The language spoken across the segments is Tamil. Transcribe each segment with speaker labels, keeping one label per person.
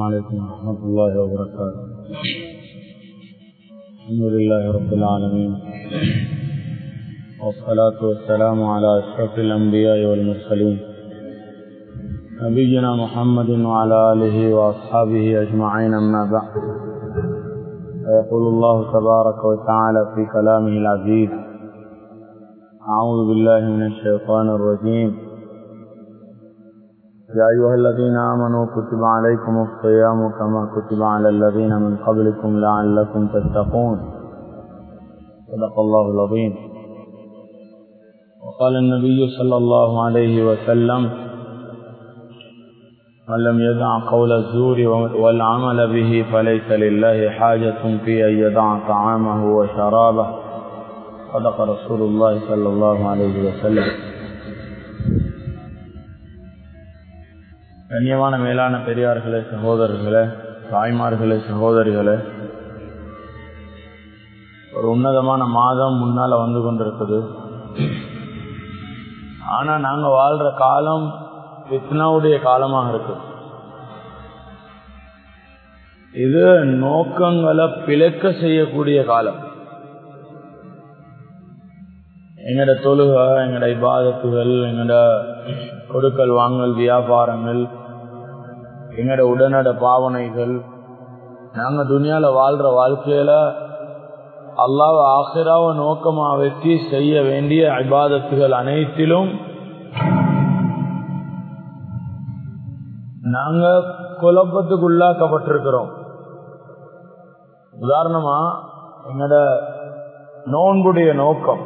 Speaker 1: عليكم ورحمة الله وبركاته الحمد لله رب العالمين والصلاة والسلام على أشرف الأنبياء والمرسلين نبينا محمد وعلى آله وأصحابه أجمعين أما بعد فيقول الله تبارك وتعالى في كلامه العزيز أعوذ بالله من الشيطان الرجيم يا أيها الذين آمنوا كتب عليكم الصيام كما كتب على الذين من قبلكم لعلكم تتقون صدق الله العظيم وقال النبي صلى الله عليه وسلم من لم يدع قول الزور والعمل به فليس لله حاجة في أن يدع طعامه وشرابه صدق رسول الله صلى الله عليه وسلم கண்ணியமான மேலான பெரியார்களே சகோதரர்களே தாய்மார்களே சகோதரிகளே ஒரு உன்னதமான மாதம் முன்னால வந்து கொண்டிருக்குது ஆனா நாங்க வாழ்ற காலம் பித்னாவுடைய காலமாக இருக்கு இது நோக்கங்களை பிழைக்க செய்யக்கூடிய காலம் எங்கட தொழுக எங்கட இபாதத்துகள் எங்கட கொடுக்கல் வாங்கல் வியாபாரங்கள் எங்கட உடனட பாவனைகள் நாங்க துணியால வாழ்ற வாழ்க்கையில அல்லாவ ஆசிராவ நோக்கமா வச்சு செய்ய வேண்டிய இபாதத்துகள் அனைத்திலும் நாங்க குழப்பத்துக்கு உள்ளாக்கப்பட்டிருக்கிறோம் உதாரணமா எங்கட நோன்புடைய நோக்கம்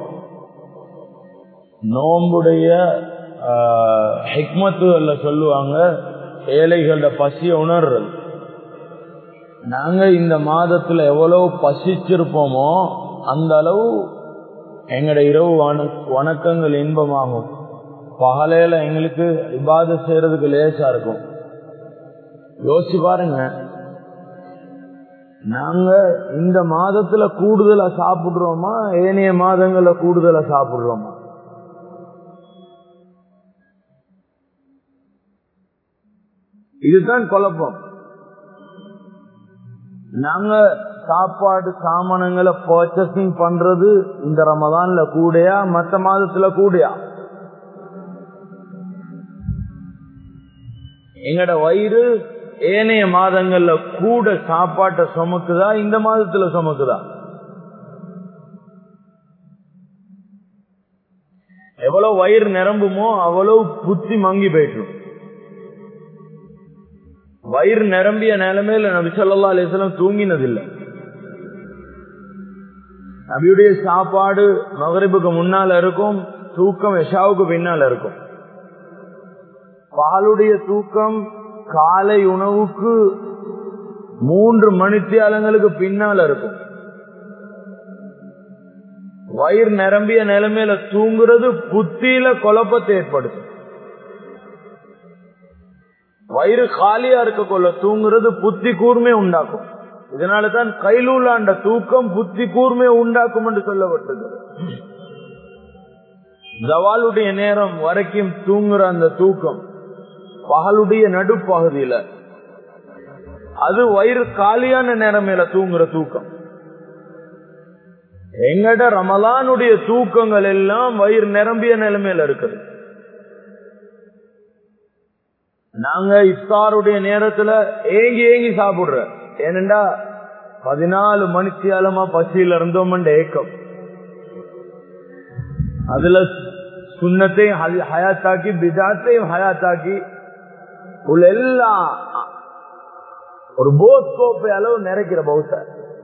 Speaker 1: நோன்புடைய ஹிக்மத்துகள்ல சொல்லுவாங்க ஏழைகளோட பசிய உணர்றது நாங்க இந்த மாதத்துல எவ்வளவு பசிச்சிருப்போமோ அந்த அளவு எங்கட இரவு வணக்கங்கள் இன்பமாகும் பகலையில எங்களுக்கு இபாத செய்யறதுக்கு லேசா இருக்கும் யோசிச்சு பாருங்க நாங்க இந்த மாதத்துல கூடுதலா சாப்பிடுறோமா ஏனைய மாதங்கள்ல கூடுதலா சாப்பிடுறோமா இதுதான் குழப்பம் நாங்க சாப்பாடு சாமானங்களை பர்ச்சேசிங் பண்றது இந்த ரமதான்ல கூடையா மற்ற மாதத்துல கூடையா எங்கட வயிறு ஏனைய மாதங்கள்ல கூட சாப்பாட்டை சுமக்குதா இந்த மாதத்துல சுமக்குதா எவ்வளவு வயிறு நிரம்புமோ அவ்வளவு புத்தி மங்கி போயிட்டு வயிறு நிரம்பிய நிலைமையில நபி சொல்லா அலிஸ்லாம் தூங்கினதில்லை நபியுடைய சாப்பாடு மகரிப்புக்கு முன்னால இருக்கும் தூக்கம் எஷாவுக்கு பின்னால இருக்கும் பாலுடைய தூக்கம் காலை உணவுக்கு மூன்று மணித்தியாலங்களுக்கு பின்னால இருக்கும் வயிறு நிரம்பிய நிலைமையில தூங்குறது புத்தியில குழப்பத்தை ஏற்படுத்தும் வயிறு காலியா இருக்க கொள்ள தூங்குறது புத்தி கூர்மை உண்டாக்கும் இதனாலதான் கைலூலாண்ட தூக்கம் புத்தி கூர்மை உண்டாக்கும் என்று சொல்லப்பட்டது ஜவாலுடைய நேரம் வரைக்கும் தூங்குற அந்த தூக்கம் பகலுடைய நடுப்பகுதியில அது வயிறு காலியான நேரமேல தூங்குற தூக்கம் எங்கட ரமலானுடைய தூக்கங்கள் எல்லாம் வயிறு நிரம்பிய நிலைமையில இருக்குது நாங்க இஃப்தாருடைய நேரத்துல ஏங்கி ஏங்கி சாப்பிடுற ஏனண்டா பதினாலு மணித்தியாலமா பசியில இருந்தோம் ஏக்கம் அதுல சுண்ணத்தையும் ஹயாத்தாக்கி பிதாத்தையும் ஹயாத்தாக்கி உள்ள எல்லாம் ஒரு போஸ்கோப்பை அளவு நிறைக்கிற பௌத்த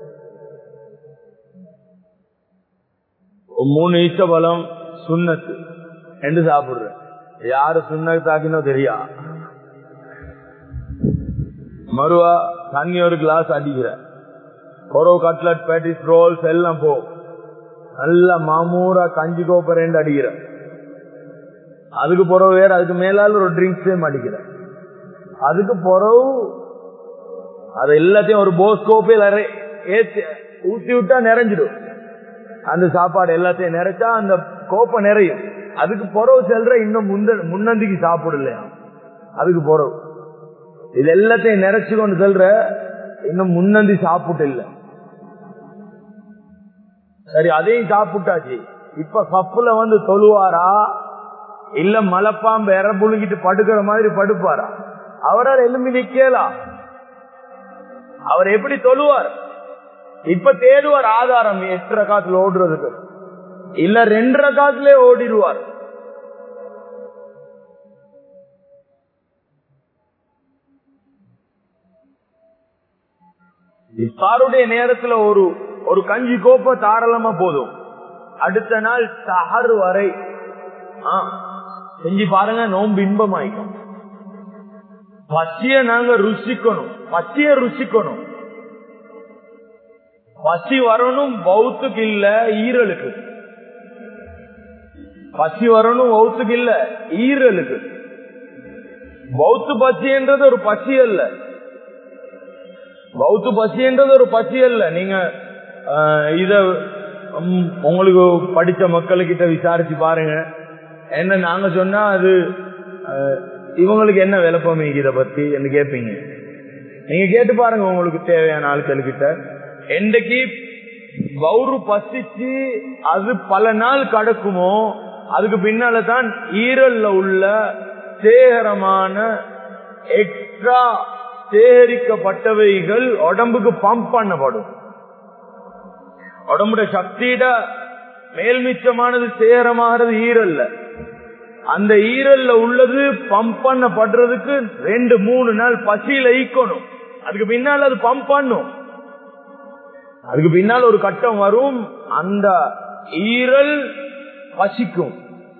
Speaker 1: மூணு ஈச்ச பலம் சுண்ணத்து என்று சாப்பிடுற யாரு சுண்ணத்தாக்கினோ தெரியா மறுவா தண்ணி ஒரு கிளாஸ் அடிக்கிற கொரோ கட்லட் பேட்டிஸ் ரோல்ஸ் எல்லாம் போ நல்ல மாமூரா கஞ்சி கோப்பரேண்டு அடிக்கிற அதுக்கு பிறகு வேற அதுக்கு மேலால ஒரு ட்ரிங்க்ஸே அடிக்கிற அதுக்கு பிறகு அது எல்லாத்தையும் ஒரு போஸ் கோப்பையில் ஏத்தி ஊத்தி விட்டா நிறைஞ்சிடும் அந்த சாப்பாடு எல்லாத்தையும் நிறைச்சா அந்த கோப்பை நிறையும் அதுக்கு பிறகு செல்ற இன்னும் முந்த முன்னந்திக்கு சாப்பிடலையா அதுக்கு பிறகு இது எல்லாத்தையும் நிறைச்சு கொண்டு செல்ற இன்னும் முன்னந்தி சாப்பிட்டு இல்ல சரி அதையும் சாப்பிட்டாச்சு இப்ப கப்புல வந்து தொழுவாரா இல்ல மலைப்பாம்பு எற புழுங்கிட்டு படுக்கிற மாதிரி படுப்பாரா அவரால் எலும்பி நிக்கலாம் அவர் எப்படி தொழுவார் இப்ப தேடுவார் ஆதாரம் எட்டு காத்துல ஓடுறதுக்கு இல்ல ரெண்டரை காத்துலயே ஓடிடுவார் இஃப்தாருடைய நேரத்துல ஒரு ஒரு கஞ்சி கோப்ப தாராளமா போதும் அடுத்த நாள் சஹர் வரை ஆ, செஞ்சு பாருங்க நோம்பு இன்பமாயிக்கும் பச்சிய நாங்க ருசிக்கணும் பச்சிய ருசிக்கணும் பசி வரணும் பௌத்துக்கு இல்ல ஈரலுக்கு பசி வரணும் பௌத்துக்கு இல்ல ஈரலுக்கு பௌத்து பசின்றது ஒரு பசி அல்ல பௌத்து பசின்றது ஒரு பசி அல்ல நீங்க ஆஹ், இத ம், உங்களுக்கு படிச்ச மக்களுக்கிட்ட விசாரிச்சு பாருங்க என்ன நாங்க சொன்னா அது ஆஹ், இவங்களுக்கு என்ன விளப்பம் இத பத்தி என்று கேட்பீங்க நீங்க கேட்டு பாருங்க உங்களுக்கு தேவையான ஆட்களுக்கிட்ட என்றைக்கு வவுறு பசிச்சு அது பல நாள் கடக்குமோ அதுக்கு பின்னால தான் ஈரல்ல உள்ள சேகரமான எக்ஸ்ட்ரா சேகரிக்கப்பட்டவைகள் உடம்புக்கு பம்ப் பண்ணப்படும் உடம்புடைய சக்தியிட மேல்மிச்சமானது சேகரமாகிறது ஈரல்ல அந்த ஈரல்ல உள்ளது பம்ப் பண்ணப்படுறதுக்கு ரெண்டு மூணு நாள் பசியில ஈக்கணும் அதுக்கு பின்னால் அது பம்ப் பண்ணும் அதுக்கு பின்னால் ஒரு கட்டம் வரும் அந்த ஈரல் பசிக்கும்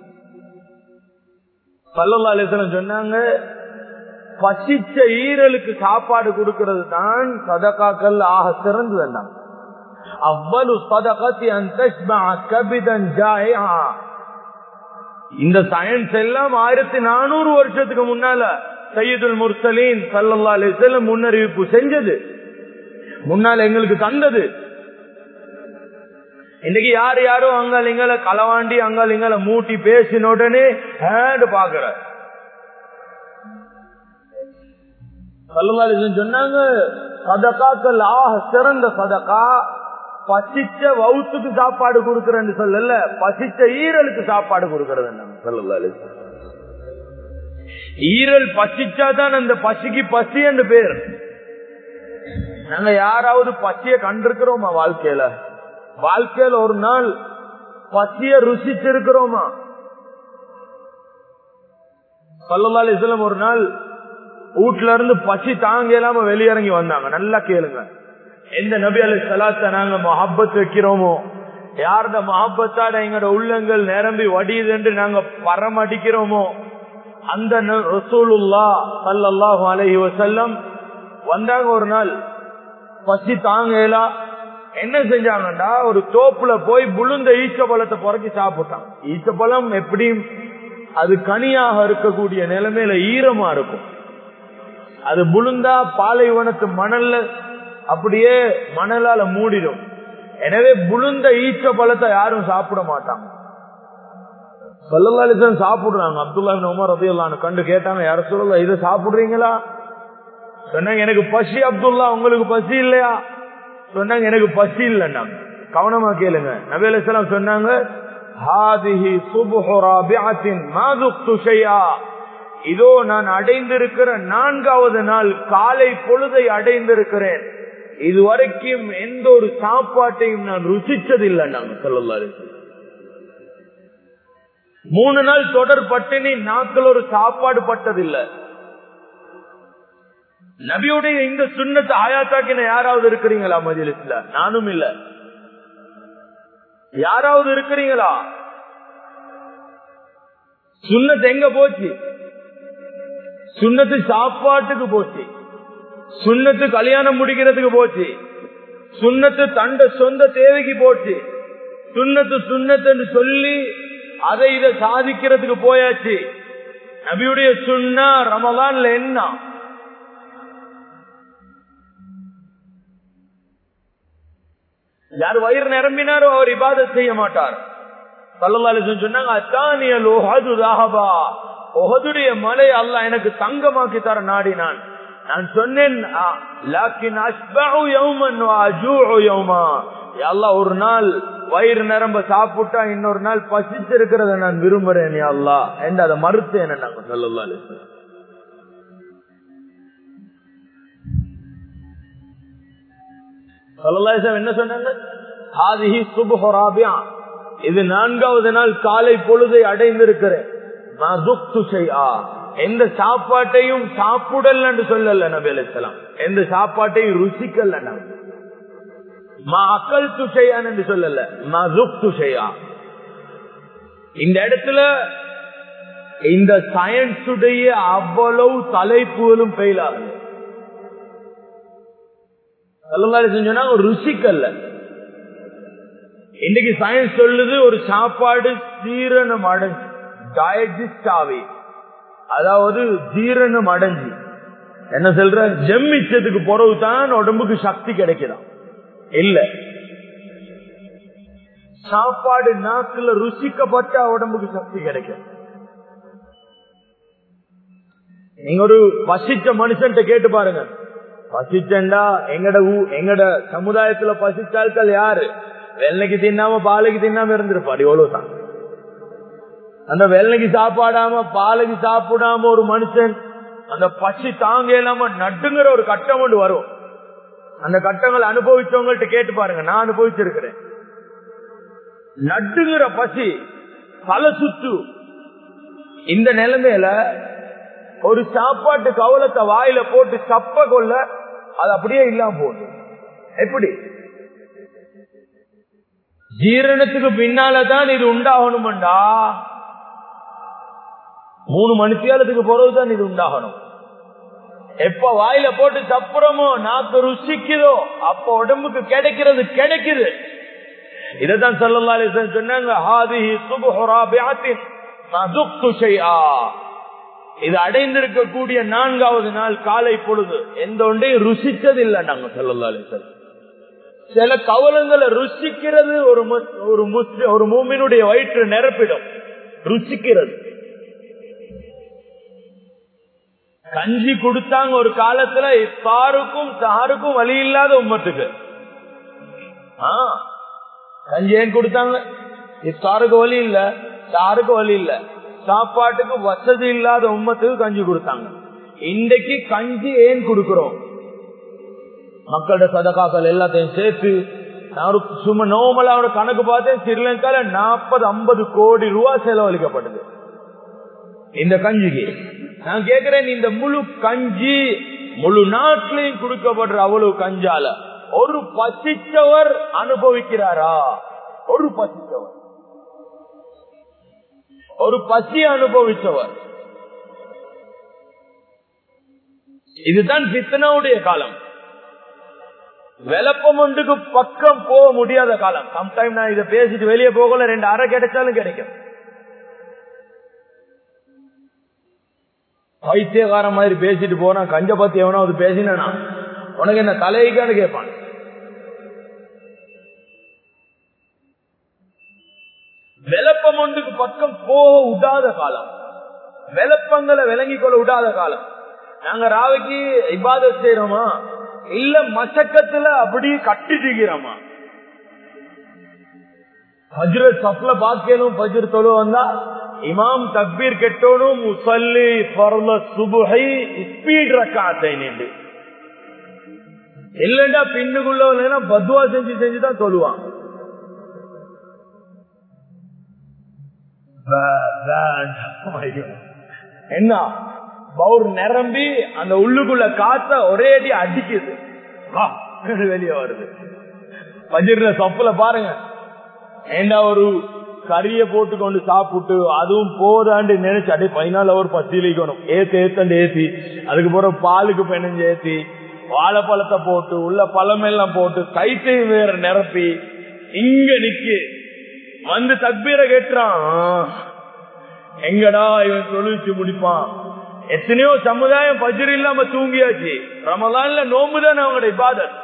Speaker 1: சல்லல்லா அலிஸ்லம் சொன்னாங்க பசிச்ச ஈரலுக்கு சாப்பாடு கொடுக்கிறது தான் சதகாக்கள் ஆக சிறந்து வேண்டாம் அவ்வளவு சதகத்தி கபிதன் இந்த சயின்ஸ் எல்லாம் ஆயிரத்தி நானூறு வருஷத்துக்கு முன்னால சையதுல் முர்சலீன் சல்லல்லா அலிஸ்லம் முன்னறிவிப்பு செஞ்சது முன்னால் எங்களுக்கு தந்தது இன்னைக்கு யாரு யாரோ அங்கால் இங்கால களவாண்டி அங்கால் இங்கால மூட்டி பேசின உடனே ஹேண்ட் பாக்குற சல்லல்லாஹு சொன்னாங்க சதகாக்கள் ஆக சிறந்த சதகா பசிச்ச வவுத்துக்கு சாப்பாடு கொடுக்கறேன்னு சொல்லல பசிச்ச ஈரலுக்கு சாப்பாடு கொடுக்கறது சொல்லல ஈரல் பசிச்சாதான் அந்த பசிக்கு பசி என்று பேர் நாங்க யாராவது பசிய கண்டிருக்கிறோமா வாழ்க்கையில வாழ்க்கையில ஒரு நாள் பசிய ருசிச்சிருக்கிறோமா சொல்லலால் இஸ்லாம் ஒரு நாள் வீட்டுல இருந்து பசி தாங்க இல்லாம வெளியிறங்கி வந்தாங்க நல்லா கேளுங்க எந்த நபி அலி சலாத்த நாங்க மஹப்பத் வைக்கிறோமோ யார்த மஹப்பத்தாட எங்களோட உள்ளங்கள் நிரம்பி வடியுது என்று நாங்க பரம் அடிக்கிறோமோ அந்த ந- ரசூலுல்லா சல்லல்லாஹு அலைஹி வஸல்லம் வந்தாங்க ஒரு நாள் பசி தாங்கலா என்ன செஞ்சாங்கடா ஒரு தோப்புல போய் புழுந்த ஈச்ச பழத்தை புறக்கி சாப்பிட்டான் ஈச்ச பழம் எப்படியும் அது கனியாக இருக்கக்கூடிய நிலைமையில ஈரமா இருக்கும் அது புழுந்தா பாலைவனத்து மணல்ல அப்படியே மணலால மூடிடும் எனவே புழுந்த ஈச்ச பழத்தை யாரும் சாப்பிட மாட்டாங்க சொல்லலாலிசன் சாப்பிடுறாங்க அப்துல்லா இப்னு உமர் ரதியல்லாஹு கண்டு கேட்டாங்க யார சொல்லல இதை சாப்பிடுறீங்களா சொன்னாங்க எனக்கு பசி அப்துல்லா உங்களுக்கு பசி இல்லையா சொன்னாங்க எனக்கு பசி இல்லைன்னா கவனமா கேளுங்க நபி அலைஹிஸ்ஸலாம் சொன்னாங்க ஹாதிஹி சுப்ஹு ராபிஅத்தின் மா துக்து ஷைஆ இதோ நான் அடைந்திருக்கிற நான்காவது நாள் காலை பொழுதை அடைந்திருக்கிறேன் இதுவரைக்கும் எந்த ஒரு சாப்பாட்டையும் நான் ருசிச்சதில்லை நாங்க சொல்லலாம் மூணு நாள் தொடர் பட்டினி நாட்கள் ஒரு சாப்பாடு பட்டதில்லை நபியுடைய இந்த சுண்ணத்தை ஆயாத்தாக்கின யாராவது இருக்கிறீங்களா மஜிலிஸ்ல நானும் இல்ல யாராவது இருக்கிறீங்களா சுண்ணத்து எங்க போச்சு சுண்ணத்து சாப்பாட்டுக்கு போச்சு சுண்ணத்து கல்யாணம் முடிக்கிறதுக்கு போச்சு சுண்ணத்து தண்ட சொந்த தேவைக்கு போச்சு சுண்ணத்து சுண்ணத்துன்னு சொல்லி அதை இதை சாதிக்கிறதுக்கு போயாச்சு நபியுடைய சுண்ணா ரமலான்ல என்ன யார் வயிறு நிரம்பினாரோ அவர் இபாதத் செய்ய மாட்டார் சல்லல்லாஹு சொன்னாங்க அத்தானியல் உஹது தாஹபா உஹதுடைய மலை அல்லாஹ் எனக்கு தங்கமாக்கி தர நாடினான் நான் சொன்னேன் ஆ, லாக்கின் அஸ்பஉ யௌமன் வ அஜூஉ யௌமா. யா அல்லாஹ், ஒரு நாள் வயிறு நிரம்ப சாப்பிட்டா இன்னொரு நாள் பசிச்சிருக்கிறத நான் விரும்புறேன் யா அல்லாஹ் என்று அதை மறுத்தேன் நாங்க ஸல்லல்லாஹு அலைஹி வஸல்லம். ஸல்லல்லாஹு அலைஹி வஸல்லம் என்ன சொன்னாங்க ஹாதிஹி சுப்ஹு ராபிஆ. இது நான்காவது நாள் காலை பொழுதை அடைந்திருக்கிறேன் நான் துக்து ஷைஆ. எந்த சாப்பாட்டையும் சாப்பிடல் என்று சொல்லல நபி அலிஸ்லாம் எந்த சாப்பாட்டையும் ருசிக்கல் மா அக்கல் துஷையான் என்று சொல்லல மா துக் துஷையா இந்த இடத்துல இந்த சயின்ஸுடைய அவ்வளவு தலைப்புகளும் ஃபெயில் ஆகுது சொன்னா ஒரு ருசிக்கல்ல இன்னைக்கு சயின்ஸ் சொல்லுது ஒரு சாப்பாடு ஜீரணம் அடைஞ்சு டயஜிஸ்ட் ஆவி அதாவது ஜீரணம் அடைஞ்சு என்ன சொல்ற ஜெம்மிச்சதுக்கு பிறகுதான் உடம்புக்கு சக்தி கிடைக்கிறான் இல்ல சாப்பாடு நாக்குல ருசிக்கப்பட்ட உடம்புக்கு சக்தி கிடைக்கும் நீங்க ஒரு பசிச்ச மனுஷன் கேட்டு பாருங்க பசிச்சண்டா எங்கட ஊ- எங்கட சமுதாயத்துல பசிச்சால்கள் யாரு வெள்ளைக்கு தின்னாம பாலைக்கு தின்னாம இருந்திருப்பாரு எவ்வளவுதான் அந்த வெள்ளைக்கு சாப்பாடாம பாலைக்கு சாப்பிடாம ஒரு மனுஷன் அந்த பசி தாங்க இல்லாம நட்டுங்கிற ஒரு கட்டம் ஒன்று வரும் அந்த கட்டங்களை அனுபவிச்சவங்கள்ட்ட கேட்டு பாருங்க நான் அனுபவிச்சிருக்கிறேன் நட்டுங்கிற பசி பல சுத்து இந்த நிலைமையில ஒரு சாப்பாட்டு கவலத்தை வாயில போட்டு சப்ப கொள்ள அது அப்படியே இல்லாம போகுது எப்படி ஜீரணத்துக்கு பின்னாலதான் இது உண்டாகணும்டா மூணு மணித்தியாலத்துக்கு பிறகுதான் இது உண்டாகணும் எப்ப வாயில போட்டு சப்புறமோ நாக்கு ருசிக்குதோ அப்ப உடம்புக்கு கிடைக்கிறது கிடைக்குது இததான் சல்லல்லா அலைஹி வஸல்லம் சொன்னாங்க ஹாதிஹி சுப்ஹு ராபிஅத்தின் மதுக்து ஷைஆ இது அடைந்திருக்கக்கூடிய நான்காவது நாள் காலை பொழுது எந்த ஒன்றையும் ருசிச்சது இல்லை நாங்க சல்லல்லா அலைஹி வஸல்லம் சில கவலங்களை ருசிக்கிறது ஒரு மு- ஒரு முஸ்லிம் ஒரு மூமினுடைய வயிற்று நிரப்பிடும் ருசிக்கிறது கஞ்சி கொடுத்தாங்க ஒரு காலத்துல இஃப்தாருக்கும் சாருக்கும் வழி இல்லாத உம்மத்துக்கு ஆ, கஞ்சி ஏன் கொடுத்தாங்க இஃப்தாருக்கு வழி இல்ல சாருக்கு வழி இல்ல சாப்பாட்டுக்கு வசதி இல்லாத உம்மத்துக்கு கஞ்சி கொடுத்தாங்க இன்றைக்கு கஞ்சி ஏன் கொடுக்கிறோம் மக்களோட சதகாக்கள் எல்லாத்தையும் சேர்த்து நான் ஒரு சும்மா நோமலா ஒரு கணக்கு பார்த்தேன் ஸ்ரீலங்கால நாற்பது ஐம்பது கோடி ரூபாய் செலவழிக்கப்பட்டது இந்த கஞ்சிக்கு நான் கேக்குறேன் இந்த முழு கஞ்சி முழு நாட்டிலையும் கொடுக்கப்படுற அவ்வளவு கஞ்சால ஒரு பசிச்சவர் அனுபவிக்கிறாரா ஒரு பசிச்சவர் ஒரு பசி அனுபவிச்சவர் இதுதான் பித்தனாவுடைய காலம் விளப்பம் ஒன்றுக்கு பக்கம் போக முடியாத காலம் சம்டைம் நான் இதை பேசிட்டு வெளியே போகல ரெண்டு அரை கிடைச்சாலும் கிடைக்கும் பைத்தியகார மாதிரி பேசிட்டு போறான் கஞ்ச பத்தி எவனாவது பேசினா உனக்கு என்ன தலைக்கான்னு கேட்பான் விளப்பம் ஒன்றுக்கு பக்கம் போக விடாத காலம் விளப்பங்களை விளங்கிக் கொள்ள விடாத காலம் நாங்க ராவைக்கு இபாதத் செய்யறோமா இல்ல மசக்கத்துல அப்படி கட்டிட்டுக்கிறோமா பஜ்ர சப்ல பாக்கணும் பஜ்ர தொழு வந்தா இமாம் தக்பீர் கெட்டோனும் முசல்லி பர்ல சுபுகை ஸ்பீட் ரக்காத்தை நின்று இல்லண்டா பின்னுக்குள்ள இல்லைன்னா பத்வா செஞ்சு செஞ்சுதான் தொழுவான் என்ன பவுர் நிரம்பி அந்த உள்ளுக்குள்ள காத்த ஒரே அடி அடிக்குது வா, வெளியே வருது பஜிர்ல சப்புல பாருங்க ஏண்டா ஒரு கறிய போட்டு கொண்டு சாப்பிட்டு அதுவும் போதாண்டு நினைச்சு அப்படியே பதினாலு அவர் பத்திலிக்கணும் ஏத்து ஏத்தண்டு ஏத்தி அதுக்கு பிறகு பாலுக்கு பெனஞ்சு ஏத்தி வாழைப்பழத்தை போட்டு உள்ள பழமெல்லாம் போட்டு கைத்தையும் வேற நிரப்பி இங்க நிக்கு வந்து தக்பீரை கேட்டுறான் எங்கடா இவன் தொழிற்சி முடிப்பான் எத்தனையோ சமுதாயம் பஜ்ர் இல்லாம தூங்கியாச்சு ரமலான்ல நோம்புதான் அவங்களோட இபாதத்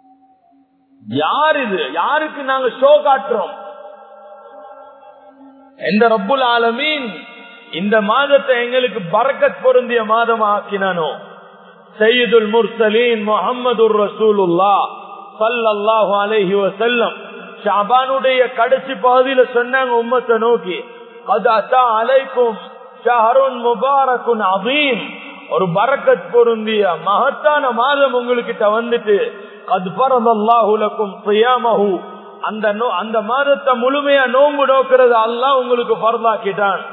Speaker 1: யார் இது யாருக்கு நாங்க ஷோ காட்டுறோம் எந்த ரப்புல் ஆலமீன் இந்த மாதத்தை எங்களுக்கு பறக்கத் பொருந்திய மாதம் ஆக்கினானோ சையதுல் முர்சலீன் முகமது ரசூலுல்லா சல்லல்லாஹு அலைஹி வஸல்லம் ஷாபானுடைய கடைசி பகுதியில சொன்னாங்க உம்மத்தை நோக்கி அது அத்தா அலைக்கும் ஷஹருன் முபாரக்குன் அதீம் ஒரு பரக்கத் பொருந்திய மகத்தான மாதம் உங்ககிட்ட வந்துட்டு அது பரதல்லாஹுலக்கும் சுயாமஹு அந்த அந்த மாதத்தை முழுமையா நோன்பு நோக்கிறது அல்லாஹ் உங்களுக்கு பரதாக்கிட்டான்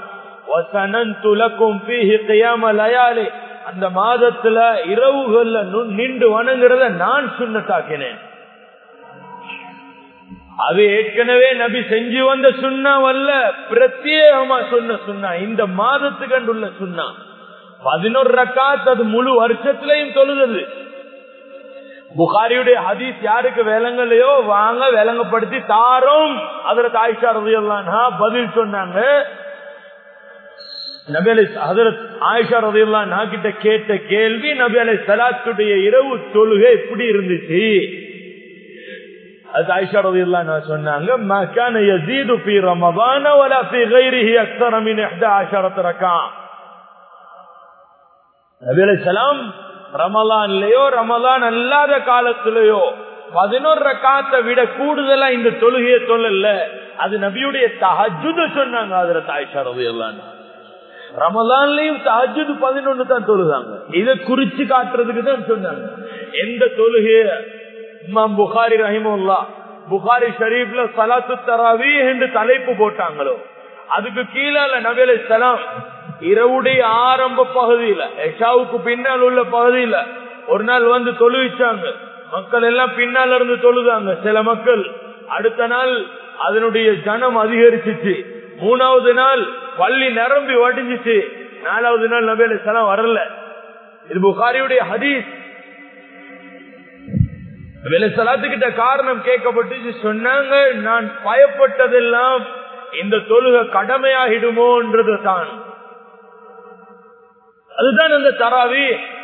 Speaker 1: அந்த மாதத்துல இரவுகள்ல நின்று வணங்குறத நான் சுண்ணத்தாக்கினேன் அது ஏற்கனவே நபி செஞ்சு வந்த சுண்ணாவல்ல பிரத்யேகமா சொன்ன சுண்ணா இந்த மாதத்துக்கு உள்ள சுண்ணா பதினொரு ரக்காத் அது முழு வருஷத்திலையும் தொழுது புகாரியுடைய ஹதீஸ் யாருக்கு விளங்கலையோ வாங்க விளங்கப்படுத்தி தாரோம் அதுல தாய்ஷா ரதியெல்லாம் பதில் சொன்னாங்க நபி அலை ஹதரத் ஆயிஷா ரதியெல்லாம் நான் கிட்ட கேட்ட கேள்வி நபி அலை சலாத்துடைய இரவு தொழுகை எப்படி இருந்துச்சு அது ஆயிஷா ரதியெல்லாம் நான் சொன்னாங்க மக்கான யசீது ஃபி ரமதான வலா ஃபி கைரிஹி அக்ஸர மின் 11 ரக்கா நபி அலை சலாம் ரமலான்லயோ ரமலான் அல்லாத காலத்திலேயோ பதினோரு ரக்காத்தை விட கூடுதலா இந்த தொழுகையை தொழல அது நபியுடைய தஹஜுத சொன்னாங்க அதுல தாய்ஷா ரதியெல்லாம் ரமலான்லயும் தஹஜுது பதினொன்னு தான் தொழுதாங்க இதை குறிச்சு காட்டுறதுக்கு தான் சொன்னாங்க எந்த தொழுகைய இமாம் புகாரி ரஹிமுல்லா புகாரி ஷரீப்ல சலாத்து தராவி என்று தலைப்பு போட்டாங்களோ அதுக்கு கீழால நபிலை சலாம் இரவுடைய ஆரம்ப பகுதியில எஷாவுக்கு பின்னால் உள்ள பகுதியில ஒரு நாள் வந்து தொழுவிச்சாங்க மக்கள் எல்லாம் பின்னால் இருந்து தொழுதாங்க சில மக்கள் அடுத்த நாள் அதனுடைய ஜனம் அதிகரிச்சிச்சு மூணாவது நாள் பள்ளி நிரம்பி வடிஞ்சிச்சு நாலாவது நாள் நபேல சலம் வரல இது புகாரியுடைய ஹதீஸ் சலாத்துக்கிட்ட காரணம் கேட்கப்பட்டு சொன்னாங்க நான் பயப்பட்டதெல்லாம் இந்த தொழுகை கடமையாகிடுமோன்றது தான் அதுதான் அந்த தராவி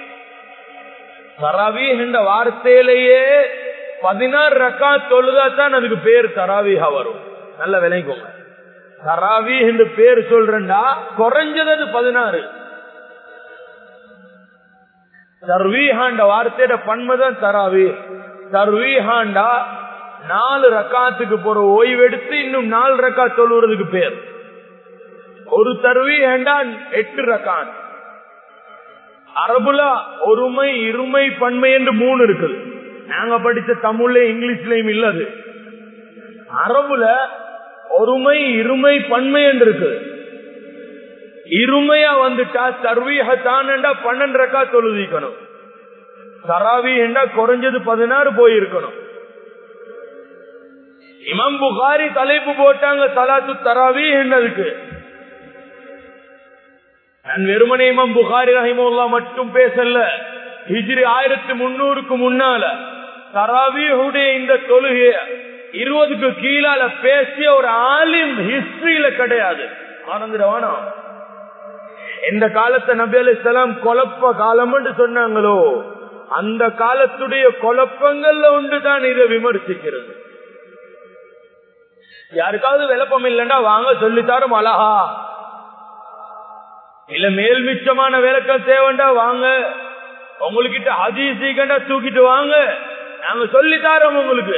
Speaker 1: தராவி என்ற வார்த்தையிலேயே பதினாறு ரக்கா தொழுதா தான் அதுக்கு பேர் தராவிகா வரும் நல்ல விளைக்கோங்க தராவி என்று பேர் சொல்றா குறைஞ்சது அது பதினாறு தர்வீஹாண்ட வார்த்தையோட பன்மைதான் தராவி தர்வீஹாண்டா நாலு ரக்காத்துக்கு போற ஓய்வெடுத்து இன்னும் நாலு ரக்கா தொழுறதுக்கு பேர் ஒரு தர்வீஹண்டா எட்டு ரக்கான் அரபுல ஒருமை இருமை பன்மை என்று மூணு இருக்குது நாங்க படிச்ச தமிழ்ல இங்கிலீஷ்லயும் இல்லது அரபுல ஒருமை இருமை பன்மை என்று இருக்கு இருமையா வந்துட்டா தர்வீகத்தான்டா பன்னெண்டு ரக்கா தொழுதிக்கணும் தராவி என்றா குறைஞ்சது பதினாறு போயிருக்கணும் இமம் புகாரி தலைப்பு போட்டாங்க தலாத்து தராவி என்னதுக்கு நான் வெறுமனே இமம் புகாரி ரஹிமுல்லா மட்டும் பேசல ஹிஜ்ரி ஆயிரத்தி முன்னூறுக்கு முன்னால தராவியுடைய இந்த தொழுகைய இருபதுக்கு கீழால பேசிய ஒரு ஆலிம் ஹிஸ்டரியில கிடையாது ஆனந்திரவானா எந்த காலத்தை நபி அலி சலாம் குழப்ப காலம் சொன்னாங்களோ அந்த காலத்துடைய குழப்பங்கள்ல ஒன்றுதான் இதை விமர்சிக்கிறது யாருக்காவது விளப்பம் இல்லைன்னா வாங்க சொல்லித்தாரும் அழகா இல்ல மேல் மிச்சமான விளக்கம் தேவைண்டா வாங்க உங்ககிட்ட அதிசீகண்டா தூக்கிட்டு வாங்க நாங்க சொல்லித்தாரோம் உங்களுக்கு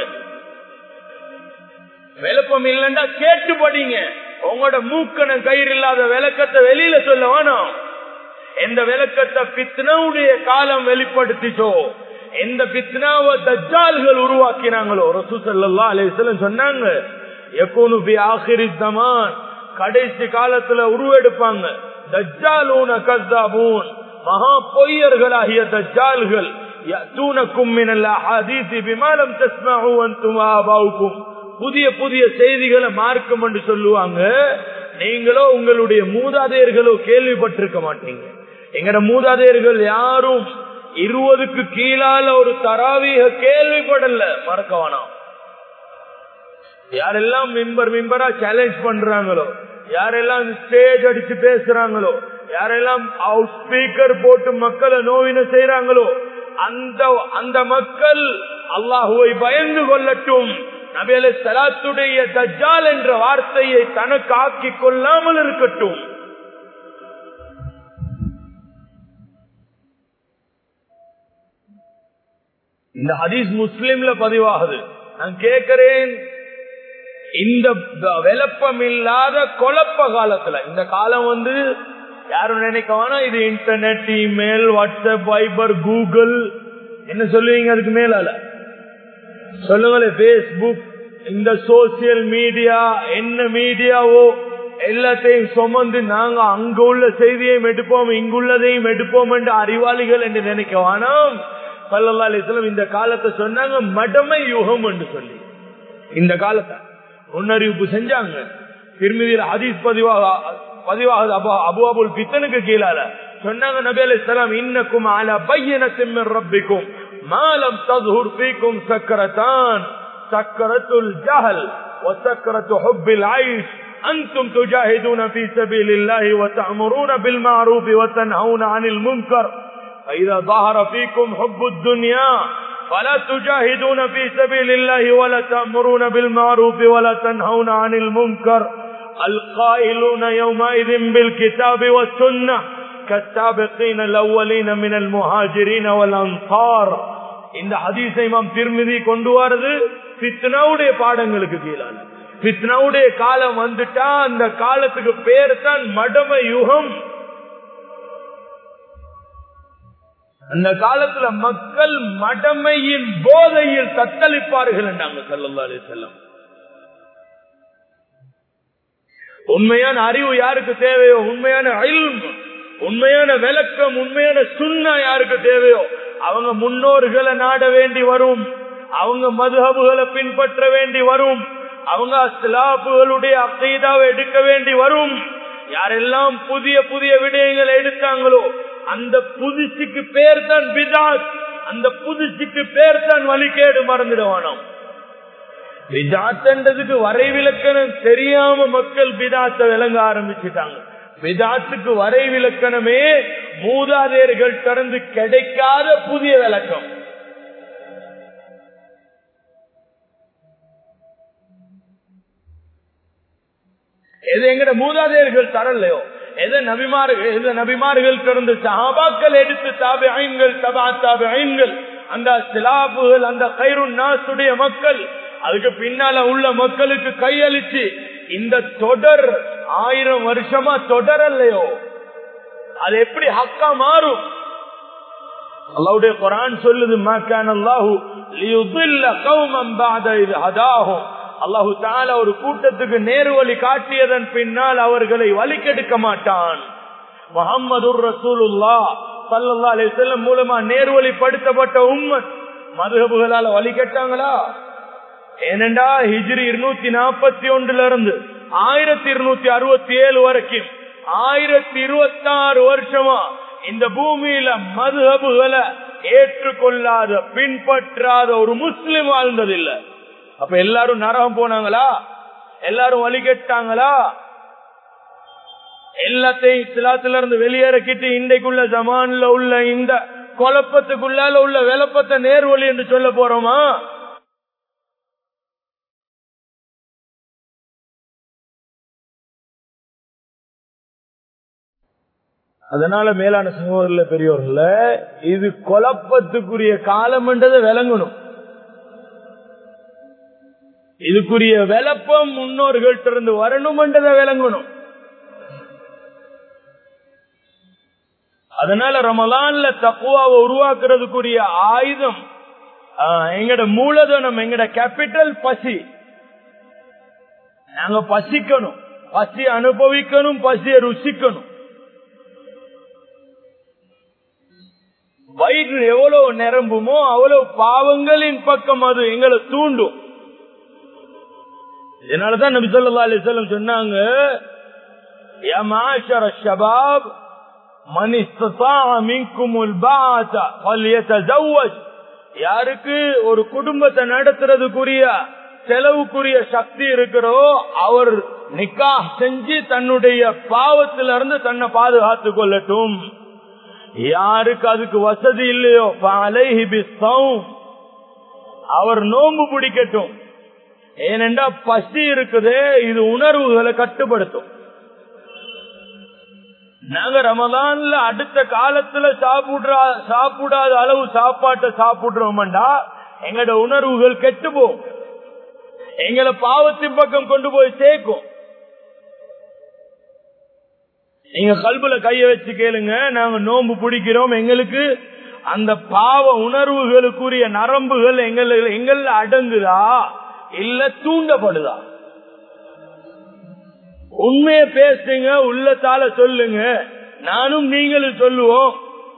Speaker 1: விளப்பம் இல்லைண்டா கேட்டு படிங்க உங்களோட மூக்கண கயிறு இல்லாத விளக்கத்தை வெளியில சொல்ல வேணும் எந்த விளக்கத்தை பித்னாவுடைய காலம் வெளிப்படுத்திச்சோ எந்த பித்னாவை தஜ்ஜால்கள் உருவாக்கினாங்களோ ரசூசல்லா அலேசலம் சொன்னாங்க எப்போனு பி ஆசிரி தமான் கடைசி காலத்துல உருவெடுப்பாங்க தஜ்ஜாலூன கஸ்தாபூன் மகா பொய்யர்களாகிய தஜ்ஜால்கள் يأتونكم من الأحاديث بما لم تسمعوا أنتم آباؤكم புதிய புதிய செய்திகளை மார்க்கம் என்று சொல்லுவாங்க நீங்களோ உங்களுடைய மூதாதையர்களோ கேள்விப்பட்டிருக்க மாட்டீங்க எங்கட மூதாதையர்கள் யாரும் இருபதுக்கு கீழால ஒரு தராவீக கேள்விப்படல மறக்க வேணாம் யாரெல்லாம் மிம்பர் மிம்பரா சேலஞ்ச் பண்றாங்களோ யாரெல்லாம் ஸ்டேஜ் அடிச்சு பேசுறாங்களோ யாரெல்லாம் அவுட் ஸ்பீக்கர் போட்டு மக்களை நோவின செய்யறாங்களோ அந்த அந்த மக்கள் அல்லாஹுவை பயந்து கொள்ளட்டும் நபியலை சலாத்துடைய தஜ்ஜால் என்ற வார்த்தையை தனக்கு ஆக்கிக் கொள்ளாமல் இருக்கட்டும் இந்த ஹதீஸ் முஸ்லிம்ல பதிவாகுது நான் கேட்கிறேன் இந்த விளப்பம் இல்லாத குழப்ப காலத்துல இந்த காலம் வந்து யாரும் நினைக்க வேணாம் இது internet email WhatsApp Viber Google என்ன சொல்லுவீங்க அதுக்கு மேலால சொல்லுங்களேன் பேஸ்புக் இந்த சோசியல் மீடியா என்ன மீடியாவோ எல்லாத்தையும் சுமந்து நாங்க அங்க உள்ள செய்தியையும் எடுப்போம் இங்குள்ளதையும் எடுப்போம் என்று அறிவாளிகள் என்று நினைக்க வேணாம் சல்லா அலிஸ்லாம் இந்த காலத்தை சொன்னாங்க மடமை யுகம் என்று சொல்லி இந்த காலத்தை முன்னறிவிப்பு செஞ்சாங்க திருமதியில் ஹதீஸ் பதிவாக பதிவாகுது அபு அபு அபுல் பித்தனுக்கு கீழால சொன்னாங்க நபி அலி சலாம் இன்னக்கும் அல பையனத்தின் ரப்பிக்கும் மாலம் ததுர் பீக்கும் சக்கரத்தான் சக்கரத்துல் ஜஹல் وسكرة حب العيش أنتم تجاهدون في سبيل الله وتأمرون بالمعروف وتنهون عن المنكر فإذا ظهر فيكم حب الدنيا فلا تجاهدون في سبيل الله ولا تأمرون بالمعروف ولا تنهون عن المنكر القائلون يومئذ بالكتاب والسنة كالسابقين الأولين من المهاجرين والأنصار இந்த ஹதீஸை இமாம் திருமதி கொண்டு வரது பித்னாவுடைய பாடங்களுக்கு கீழான பித்னாவுடைய காலம் வந்துட்டா அந்த காலத்துக்கு பேர் தான் மடம யுகம் அந்த காலத்துல மக்கள் மடமையின் போதையில் தத்தளிப்பார்கள் என்றாங்க சல்லா அலி செல்லம் உண்மையான அறிவு யாருக்கு தேவையோ உண்மையான அயில்ம் உண்மையான விளக்கம் உண்மையான சுண்ணா யாருக்கு தேவையோ அவங்க முன்னோர்களை நாட வேண்டி வரும் அவங்க மதுஹபுகளை பின்பற்ற வேண்டி வரும் அவங்க அஸ்லாப்புகளுடைய அக்கைதாவை எடுக்க வேண்டி வரும் யாரெல்லாம் புதிய புதிய விடயங்களை எடுத்தாங்களோ அந்த புதுசுக்கு பேர் தான் பிதாத் அந்த புதுசுக்கு பேர் தான் வழிகேடு மறந்துடுவானோம் பிதாத்தன்றதுக்கு வரைவிலக்கணம் தெரியாம மக்கள் பிதாத்தை விளங்க ஆரம்பிச்சுட்டாங்க பிதாத்துக்கு வரைவிலக்கணமே மூதாதையர்கள் திறந்து கிடைக்காத புதிய விளக்கம் எது எங்கட மூதாதையர்கள் தரலையோ எதை நபிமார்கள் எந்த நபிமார்கள் திறந்து சஹாபாக்கள் எடுத்து தாபி ஐன்கள் தபா தாபி ஐன்கள் அந்த சிலாபுகள் அந்த கயிறு நாசுடைய மக்கள் அதுக்கு பின்னால உள்ள மக்களுக்கு கையளிச்சு இந்த தொடர் ஆயிரம் வருஷமா தொடர் அல்லையோ அது எப்படி ஹக்கா மாறும் அல்லாவுடைய குரான் சொல்லுது மாக்கான் அல்லாஹு அல்லாஹு தால ஒரு கூட்டத்துக்கு நேரு வழி காட்டியதன் பின்னால் அவர்களை வலிக்கெடுக்க மாட்டான் முகமது ரசூலுல்லா சல்லா அலி செல்லம் மூலமா நேர்வழிப்படுத்தப்பட்ட உம்மன் மதுகபுகளால வழி கேட்டாங்களா ஏனெண்டா ஹிஜ்ரி இருநூத்தி நாற்பத்தி ஒன்றுல இருந்து ஆயிரத்தி இருநூத்தி அறுபத்தி ஏழு வரைக்கும் ஆயிரத்தி இருபத்தி ஆறு வருஷமா இந்த பூமியில மதுஹபுகளை ஏற்றுக்கொள்ளாத பின்பற்றாத ஒரு முஸ்லிம் வாழ்ந்ததில்லை அப்ப எல்லாரும் நரகம் போனாங்களா எல்லாரும் வழி கேட்டாங்களா எல்லாத்தையும் இஸ்லாத்துல இருந்து வெளியேறக்கிட்டு இன்றைக்குள்ள ஜமான்ல உள்ள இந்த குழப்பத்துக்குள்ளால உள்ள விளப்பத்தை நேர்வழி என்று சொல்ல போறோமா அதனால மேலான சகோதரர்ல பெரியோர்ல இது குழப்பத்துக்குரிய காலம் என்றதை விளங்கணும் இதுக்குரிய விளப்பம் முன்னோர்கள்ட்ட இருந்து வரணும் என்றதை விளங்கணும் அதனால ரமலான்ல தக்குவாவை உருவாக்குறதுக்குரிய ஆயுதம் எங்கட மூலதனம் எங்கட கேபிட்டல் பசி நாங்க பசிக்கணும் பசி அனுபவிக்கணும் பசியை ருசிக்கணும் வயிறு எவ்வளவு நிரம்புமோ அவ்வளவு பாவங்களின் பக்கம் அது எங்களை தூண்டும் இதனாலதான் நபி சொல்லா அலிசல்லம் சொன்னாங்க யாருக்கு ஒரு குடும்பத்தை நடத்துறதுக்குரிய செலவுக்குரிய சக்தி இருக்கிறோ அவர் நிக்கா செஞ்சு தன்னுடைய பாவத்திலிருந்து தன்னை பாதுகாத்துக் கொள்ளட்டும் யாருக்கு அதுக்கு வசதி இல்லையோ அவர் நோம்பு பிடிக்கட்டும் ஏனென்றா பசி இருக்குதே இது உணர்வுகளை கட்டுப்படுத்தும் நாங்க ரமதான்ல அடுத்த காலத்துல சாப்பிடுற சாப்பிடாத அளவு சாப்பாட்டை சாப்பிடுறோம்டா எங்கட உணர்வுகள் கெட்டு போகும் எங்களை பாவத்தின் பக்கம் கொண்டு போய் சேர்க்கும் நீங்க கல்புல கைய வச்சு கேளுங்க நாங்க நோன்பு பிடிக்கிறோம் எங்களுக்கு அந்த பாவ உணர்வுகளுக்குரிய நரம்புகள் எங்கள் எங்கள அடங்குதா இல்ல தூண்டப்படுதா உண்மைய பேசுங்க உள்ளத்தால சொல்லுங்க நானும் நீங்களும் சொல்லுவோம்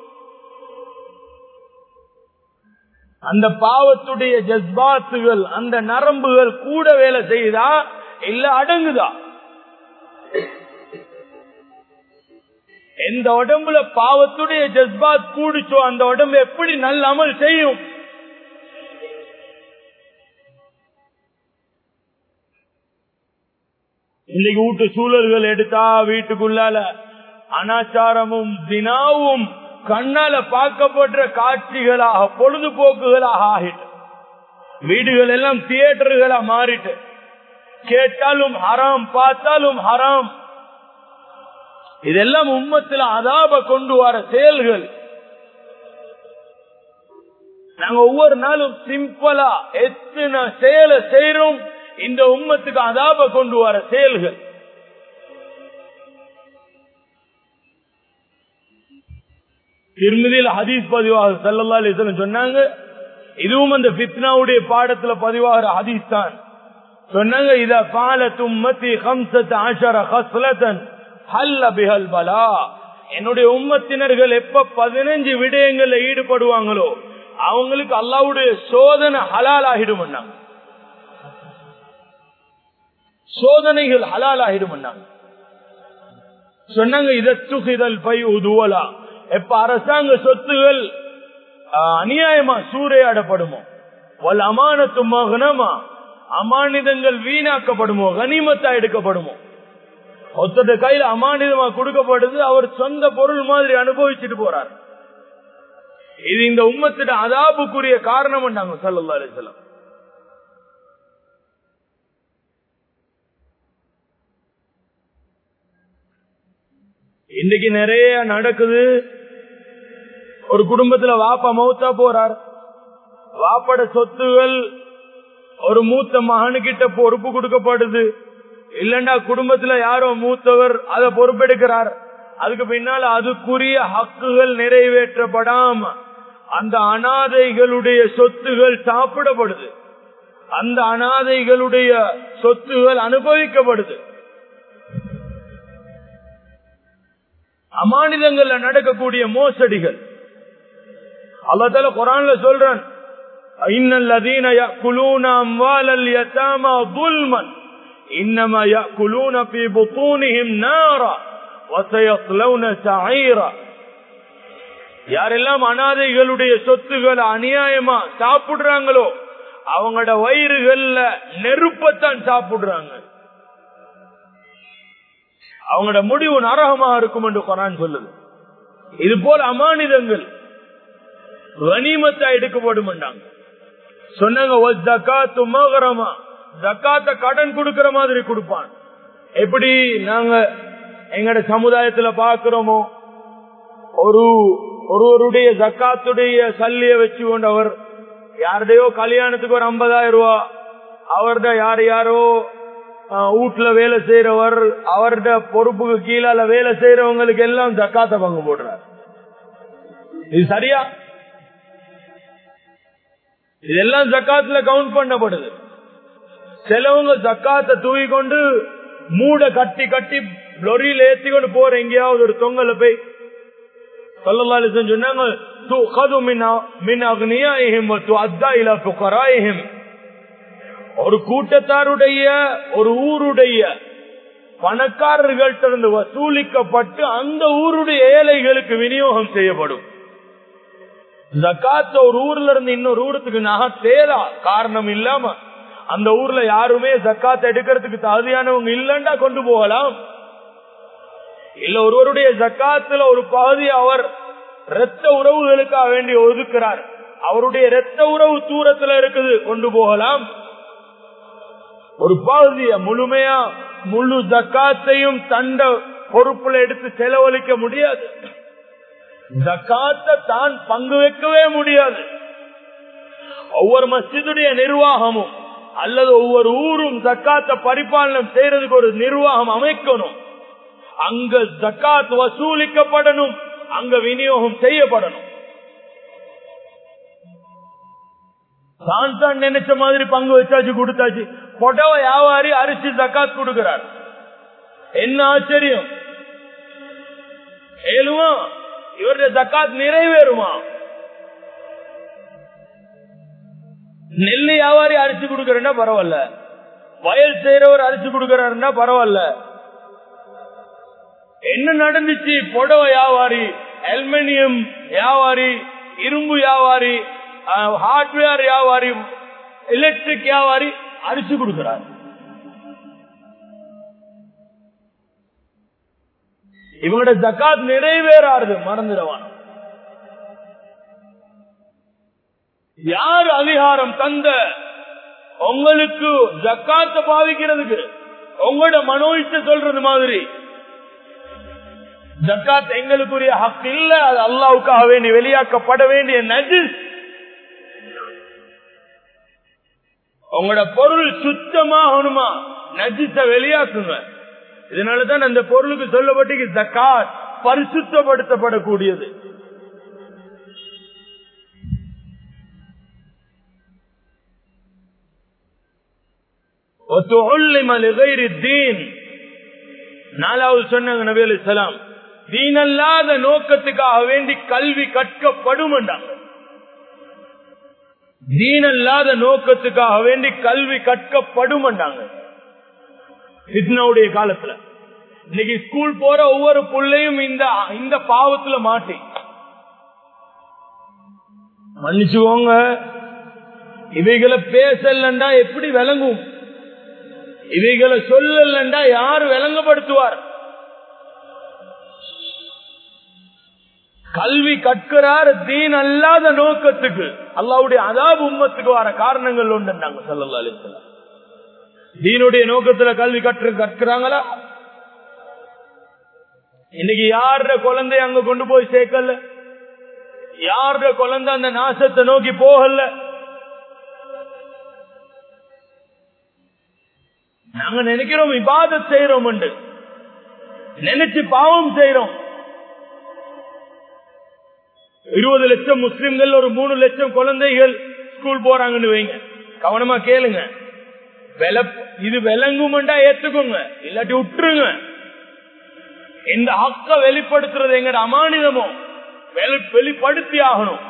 Speaker 1: அந்த பாவத்துடைய ஜஸ்பாத்துகள் அந்த நரம்புகள் கூட வேலை செய்யுதா இல்ல அடங்குதா எந்த உடம்புல பாவத்துடைய ஜஸ்பாத் கூடிச்சோ அந்த உடம்பு எப்படி நல்ல அமல் செய்யும் இன்னைக்கு வீட்டு சூழல்கள் எடுத்தா வீட்டுக்குள்ளால அனாச்சாரமும் தினாவும் கண்ணால பார்க்கப்படுற காட்சிகளாக பொழுதுபோக்குகளாக ஆகிட்டு வீடுகள் எல்லாம் தியேட்டர்களா மாறிட்டு கேட்டாலும் ஹராம் பார்த்தாலும் ஹராம் இதெல்லாம் உம்மத்தில் அதாப கொண்டு வர செயல்கள் நாங்க ஒவ்வொரு நாளும் சிம்பிளா எத்தனை செயலை செய்யறோம் இந்த உம்மத்துக்கு அதாப கொண்டு வர செயல்கள் திருமதியில் ஹதீஸ் பதிவாக சல்லா அலிஸ்லம் சொன்னாங்க இதுவும் அந்த பித்னாவுடைய பாடத்துல பதிவாகிற ஹதீஸ் தான் சொன்னாங்க இத பால தும்மத்தி ஹம்சத் ஆஷர ஹஸ்லதன் ஹல்ல பிஹல் பலா என்னுடைய உம்மத்தினர்கள் எப்ப பதினஞ்சு விடயங்கள்ல ஈடுபடுவாங்களோ அவங்களுக்கு அல்லாவுடைய சோதனை ஹலால் ஆகிடும் சோதனைகள் ஹலால் ஆகிடும் சொன்னாங்க இதத்துகிதல் பை உதுவலா எப்ப அரசாங்க சொத்துகள் அநியாயமா சூறையாடப்படுமோ வல் அமானத்து மகனமா அமானிதங்கள் வீணாக்கப்படுமோ கனிமத்தா எடுக்கப்படுமோ ஒருத்தர் கையில அமானிதமா கொடுக்கப்படுது அவர் சொந்த பொருள் மாதிரி அனுபவிச்சுட்டு போறார் இது இந்த உம்மத்திட அதாபுக்குரிய காரணம் சல்லா அலிசல்லாம் இன்னைக்கு நிறைய நடக்குது ஒரு குடும்பத்துல வாப்பா மௌத்தா போறார் வாப்பட சொத்துகள் ஒரு மூத்த மகனுக்கிட்ட பொறுப்பு கொடுக்கப்படுது இல்லண்டா குடும்பத்துல யாரோ மூத்தவர் அதை பொறுப்பெடுக்கிறார் அதுக்கு பின்னால அதுக்குரிய ஹக்குகள் நிறைவேற்றப்படாம அந்த அனாதைகளுடைய சொத்துகள் சாப்பிடப்படுது அந்த அனாதைகளுடைய சொத்துகள் அனுபவிக்கப்படுது அமானிதங்கள்ல நடக்கக்கூடிய மோசடிகள் அல்லதால குரான்ல சொல்றான் இன்னல்லதீன يأكلون أموال اليتامى ظلما إنما يأكلون في بطونهم نارا وسيصلون سعيرا யாரெல்லாம் அனாதைகளுடைய சொத்துக்களை அநியாயமா சாப்பிடுறாங்களோ அவங்களோட வயிறுகள்ல நெருப்பத்தான் சாப்பிடுறாங்க அவங்களோட முடிவு நரகமாக இருக்கும் என்று குரான் சொல்லுது இது போல அமானிதங்கள் கனிமத்தா எடுக்கப்படும் சொன்னாங்க ஜக்காத்த கடன் கொடுக்கிற மாதிரி கொடுப்பான் எப்படி நாங்க எங்கட சமுதாயத்துல பாக்குறோமோ ஒரு ஒருவருடைய ஜக்காத்துடைய சல்லிய வச்சு கொண்டவர் யாருடையோ கல்யாணத்துக்கு ஒரு ஐம்பதாயிரம் ரூபா அவர்த யார் யாரோ வீட்டுல வேலை செய்யறவர் அவர்த பொறுப்புக்கு கீழால வேலை செய்யறவங்களுக்கு எல்லாம் ஜக்காத்த பங்கு போடுறார் இது சரியா இதெல்லாம் ஜக்காத்துல கவுண்ட் பண்ணப்படுது சிலவங்க ஜக்காத்த தூக்கி கொண்டு மூட கட்டி கட்டி லொரியில ஏத்தி கொண்டு போற எங்கேயாவது ஒரு தொங்கல போய் சொன்னாங்க ஒரு கூட்டத்தாருடைய ஒரு ஊருடைய பணக்காரர்கள்ட்ட இருந்து வசூலிக்கப்பட்டு அந்த ஊருடைய ஏழைகளுக்கு விநியோகம் செய்யப்படும் ஜக்காத்த ஒரு ஊர்ல இருந்து இன்னொரு ஊருக்கு நகை தேரா காரணம் இல்லாம அந்த ஊர்ல யாருமே ஜக்காத்த எடுக்கிறதுக்கு தகுதியானவங்க இல்லண்டா கொண்டு போகலாம் இல்ல ஒருவருடைய ஜக்காத்துல ஒரு பகுதி அவர் இரத்த உறவுகளுக்காக வேண்டி ஒதுக்கிறார் அவருடைய இரத்த உறவு தூரத்துல இருக்குது கொண்டு போகலாம் ஒரு பகுதிய முழுமையா முழு ஜக்காத்தையும் தண்ட பொறுப்புல எடுத்து செலவழிக்க முடியாது ஜக்காத்தை தான் பங்கு வைக்கவே முடியாது ஒவ்வொரு மஸ்ஜிதுடைய நிர்வாகமும் அல்லது ஒவ்வொரு ஊரும் ஜக்காத்தை பரிபாலனம் செய்யறதுக்கு ஒரு நிர்வாகம் அமைக்கணும் அங்க ஜக்காத் வசூலிக்கப்படணும் அங்க விநியோகம் செய்யப்படணும் தான் தான் நினைச்ச மாதிரி பங்கு வச்சாச்சு கொடுத்தாச்சு புடவை வியாபாரி அரிசி ஜக்காத் கொடுக்கிறார் என்ன ஆச்சரியம் ஏழுமா இவருடைய ஜக்காத் நிறைவேறுமா நெல்லு வியாபாரி அரிசி கொடுக்கறா பரவாயில்ல வயல் செய்யறவர் அரிசி கொடுக்கறாருன்னா பரவாயில்ல என்ன நடந்துச்சு புடவை வியாபாரி அலுமினியம் வியாபாரி இரும்பு வியாபாரி ஹார்ட்வேர் வியாபாரி எலக்ட்ரிக் வியாபாரி அரிசி கொடுக்கிறார் இவங்களோட ஜக்காத் நிறைவேறாது மறந்துடுவான் யார் அதிகாரம் தந்த உங்களுக்கு ஜக்காத்த பாவிக்கிறதுக்கு உங்களோட மனோயிச்ச சொல்றது மாதிரி ஜக்காத் எங்களுக்குரிய ஹக் இல்ல அது அல்லாவுக்காக வேண்டி வெளியாக்கப்பட வேண்டிய நஜிஸ் உங்களோட பொருள் சுத்தமாகணுமா நஜிஸ வெளியாக்குங்க இதனாலதான் அந்த பொருளுக்கு சொல்லப்பட்டு ஜக்காத் பரிசுத்தப்படுத்தப்படக்கூடியது நாலாவது சொன்னாங்க நபி அலி சலாம் தீனல்லாத நோக்கத்துக்காக வேண்டி கல்வி கற்கப்படும் தீனல்லாத நோக்கத்துக்காக வேண்டி கல்வி கற்கப்படும் இதனுடைய காலத்துல இன்னைக்கு ஸ்கூல் போற ஒவ்வொரு பிள்ளையும் இந்த இந்த பாவத்துல மாட்டி மன்னிச்சுக்கோங்க இவைகளை பேசலண்டா எப்படி விளங்கும் இவைகளை சொல்லலண்டா யாரு விளங்கப்படுத்துவார் கல்வி கற்கிறார் தீன் அல்லாத நோக்கத்துக்கு அல்லாவுடைய அதாபு உம்மத்துக்கு வர காரணங்கள் உண்டு நாங்க சொல்லலாம் அலிசல்லாம் தீனுடைய நோக்கத்துல கல்வி கற்று கற்கிறாங்களா இன்னைக்கு யார குழந்தை அங்க கொண்டு போய் சேர்க்கல யார குழந்தை அந்த நாசத்தை நோக்கி போகல நாங்க நினைக்கிறோம் விவாதம் செய்யறோம் நினைச்சு பாவம் செய்யறோம் இருபது லட்சம் முஸ்லிம்கள் ஒரு மூணு லட்சம் குழந்தைகள் ஸ்கூல் போறாங்கன்னு வைங்க கவனமா கேளுங்க இது விளங்குமெண்டா ஏத்துக்கோங்க இல்லாட்டி விட்டுருங்க இந்த ஹக்க வெளிப்படுத்துறது எங்கட அமானிதமோ வெளிப்படுத்தி ஆகணும்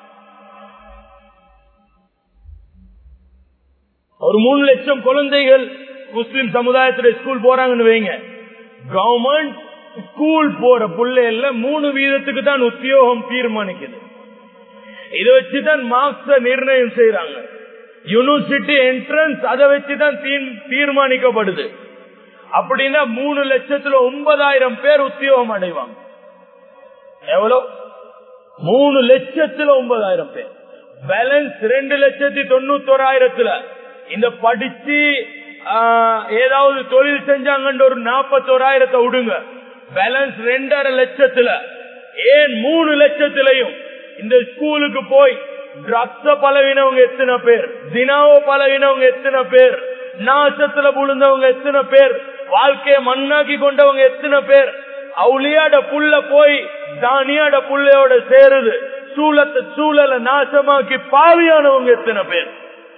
Speaker 1: ஒரு மூணு லட்சம் குழந்தைகள் முஸ்லிம் சமுதாயத்துல ஸ்கூல் போறாங்கன்னு வைங்க கவர்மெண்ட் ஸ்கூல் போற பிள்ளைல மூணு வீதத்துக்கு தான் உத்தியோகம் தீர்மானிக்குது இதை வச்சுதான் மார்க்ஸ நிர்ணயம் செய்யறாங்க யூனிவர்சிட்டி என்ட்ரன்ஸ் அதை வச்சுதான் தீர்மானிக்கப்படுது அப்படின்னா மூணு லட்சத்துல ஒன்பதாயிரம் பேர் உத்தியோகம் அடைவாங்க எவ்வளவு மூணு லட்சத்துல ஒன்பதாயிரம் பேர் பேலன்ஸ் ரெண்டு லட்சத்தி தொண்ணூத்தோராயிரத்துல இந்த படிச்சு ஏதாவது தொழில் செஞ்சாங்கன்ற ஒரு நாற்பத்தோராயிரத்தை விடுங்க பேலன்ஸ் ரெண்டரை லட்சத்துல ஏன் மூணு லட்சத்திலையும் இந்த ஸ்கூலுக்கு போய் ட்ரக்ஸ பழகினவங்க எத்தனை பேர் தினாவோ பழகினவங்க எத்தனை பேர் நாசத்துல விழுந்தவங்க எத்தனை பேர் வாழ்க்கையை மண்ணாக்கி கொண்டவங்க எத்தனை பேர் அவுளியாட புள்ள போய் தானியாட புள்ளையோட சேருது சூழத்தை சூழலை நாசமாக்கி பாவியானவங்க எத்தனை பேர்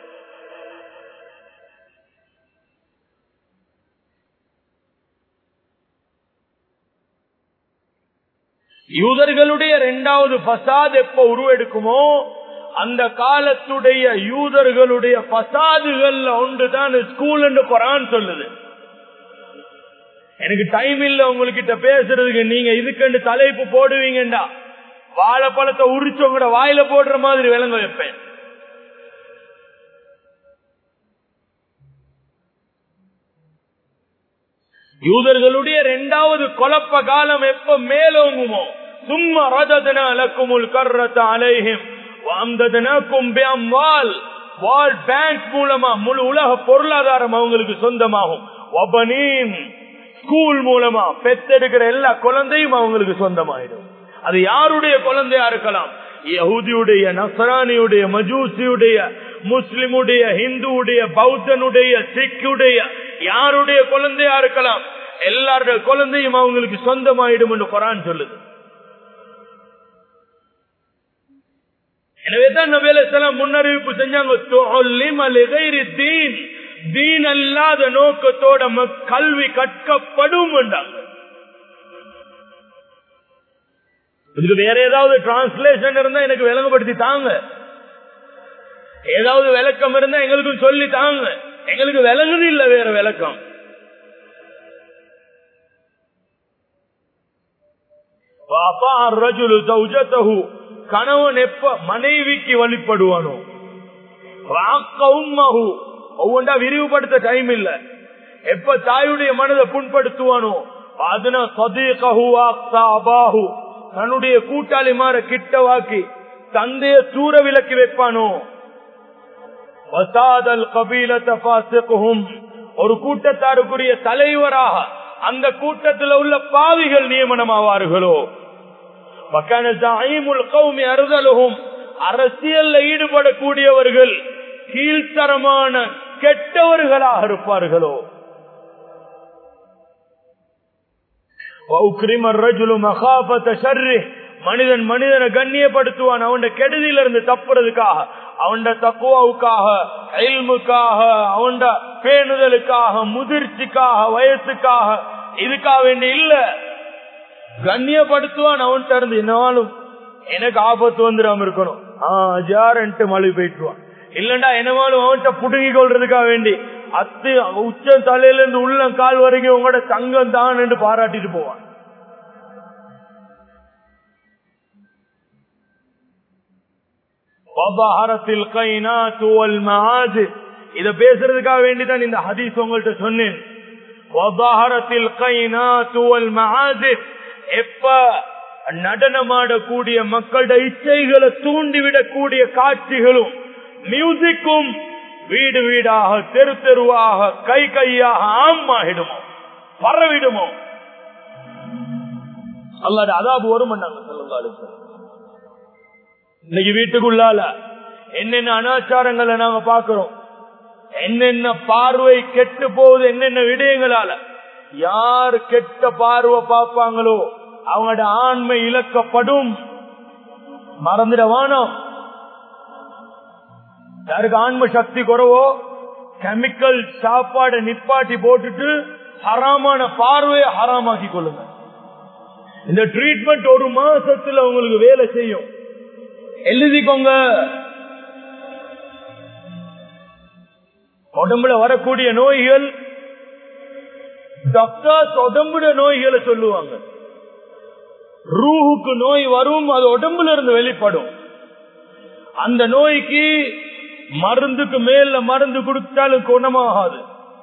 Speaker 1: யூதர்களுடைய இரண்டாவது பசாத் எப்ப உருவெடுக்குமோ அந்த காலத்துடைய யூதர்களுடைய பசாதுகள்ல ஒன்றுதான் ஸ்கூல் என்று குரான் சொல்லுது எனக்கு டைம் இல்ல உங்ககிட்ட பேசுறதுக்கு நீங்க இதுக்கண்டு தலைப்பு போடுவீங்கடா வாழைப்பழத்தை உரிச்சவங்க வாயில போடுற மாதிரி விளங்க வைப்பேன் யூதர்களுடைய இரண்டாவது குழப்ப காலம் எப்ப மேலோங்குமோ சும்மா ரதனா லக்குமுல் கர்ரத்த அலைஹிம் وأمددناكم بأموال வேர்ல்ட் பேங்க் மூலமா முழு உலக பொருளாதாரம் அவங்களுக்கு சொந்தமாகும் ஒபனீன் ஸ்கூல் மூலமா பெத்தெடுக்கிற எல்லா குழந்தையும் அவங்களுக்கு சொந்தமாயிடும் அது யாருடைய குழந்தையா இருக்கலாம் யகுதியுடைய நசரானியுடைய மஜூசியுடைய முஸ்லிமுடைய ஹிந்துவுடைய பௌத்தனுடைய சிக்குடைய யாருடைய குழந்தையா இருக்கலாம் எல்லாருடைய குழந்தையும் அவங்களுக்கு சொந்தமாயிடும் என்று குரான் சொல்லுது எனவே தான் நபேலாம் முன்னறிவிப்பு செஞ்சாங்க தீன் அல்லாத நோக்கத்தோட கல்வி கற்கப்படும் என்றாங்க இதுக்கு வேற ஏதாவது டிரான்ஸ்லேஷன் இருந்தா எனக்கு விளங்கப்படுத்தி தாங்க ஏதாவது விளக்கம் இருந்தா எங்களுக்கும் சொல்லி தாங்க எங்களுக்கு விளங்குது இல்ல வேற விளக்கம் கணவன் எப்ப மனைவிக்கு வழிபடுவானோ ஒவ்வொன்றா விரிவுபடுத்த டைம் இல்ல எப்ப தாயுடைய மனதை புண்படுத்துவானோ அதன தன்னுடைய கூட்டாளி மாற கிட்டவாக்கி தந்தைய தூர விலக்கி வைப்பானோ ஒரு கூட்டத்தாருக்குரிய தலைவராக அந்த கூட்டத்தில் உள்ள பாவிகள் நியமனமாவார்களோ அறுதலும் அரசியல்ல ஈடுபடக்கூடியவர்கள் கீழ்த்தரமான கெட்டவர்களாக இருப்பார்களோ மனிதன் மனிதனை கண்ணியப்படுத்துவான் அவன் கெடுதியிலிருந்து தப்புறதுக்காக அவன் தக்குவாவுக்காக அயல்முக்காக அவன் பேணுதலுக்காக முதிர்ச்சிக்காக வயசுக்காக இதுக்காக வேண்டி இல்ல கண்ணியப்படுத்துவான் அவன்கிட்ட இருந்து என்னாலும் எனக்கு ஆபத்து வந்துடாம இருக்கணும் ஆஹ் ஜாரன்ட்டு மழை போயிட்டுவான் இல்லண்டா என்னமாலும் அவன்கிட்ட புடுங்கி கொள்றதுக்காக வேண்டி அத்து உச்ச தலையில இருந்து உள்ள கால் வரைக்கும் உங்களோட தங்கம் தான் என்று பாராட்டிட்டு போவான் இத பேசுறதுக்காக வேண்டிதான் இந்த ஹதீஸ் உங்கள்கிட்ட சொன்னேன் எப்ப நடனமாடக்கூடிய மக்களோட இச்சைகளை தூண்டிவிடக்கூடிய காட்சிகளும் மியூசிக்கும் வீடு வீடாக தெரு தெருவாக கை கையாக ஆமாகிடுமோ பரவிடுமோ அல்லாட அதாபு வரும் இன்னைக்கு வீட்டுக்குள்ளால என்னென்ன அனாச்சாரங்களை நாங்க பாக்குறோம் என்னென்ன பார்வை கெட்டு போகுது என்னென்ன விடயங்களால யார் கெட்ட பார்வை பார்ப்பாங்களோ அவங்களோட ஆண்மை இழக்கப்படும் மறந்துடவானோ யாருக்கு ஆன்ம சக்தி குறவோ கெமிக்கல் சாப்பாடு நிப்பாட்டி போட்டுட்டு ஹராமான பார்வையை ஹராமாக்கி கொள்ளுங்க இந்த ட்ரீட்மெண்ட் ஒரு மாசத்துல உங்களுக்கு வேலை செய்யும் எழுதிக்கோங்க உடம்புல வரக்கூடிய நோய்கள் டாக்டர்ஸ் உடம்புல நோய்களை சொல்லுவாங்க ரூஹுக்கு நோய் வரும் அது உடம்புல இருந்து வெளிப்படும் அந்த நோய்க்கு மருந்துக்கு மேல மருந்து கொடுத்தாலும் குணமாகாது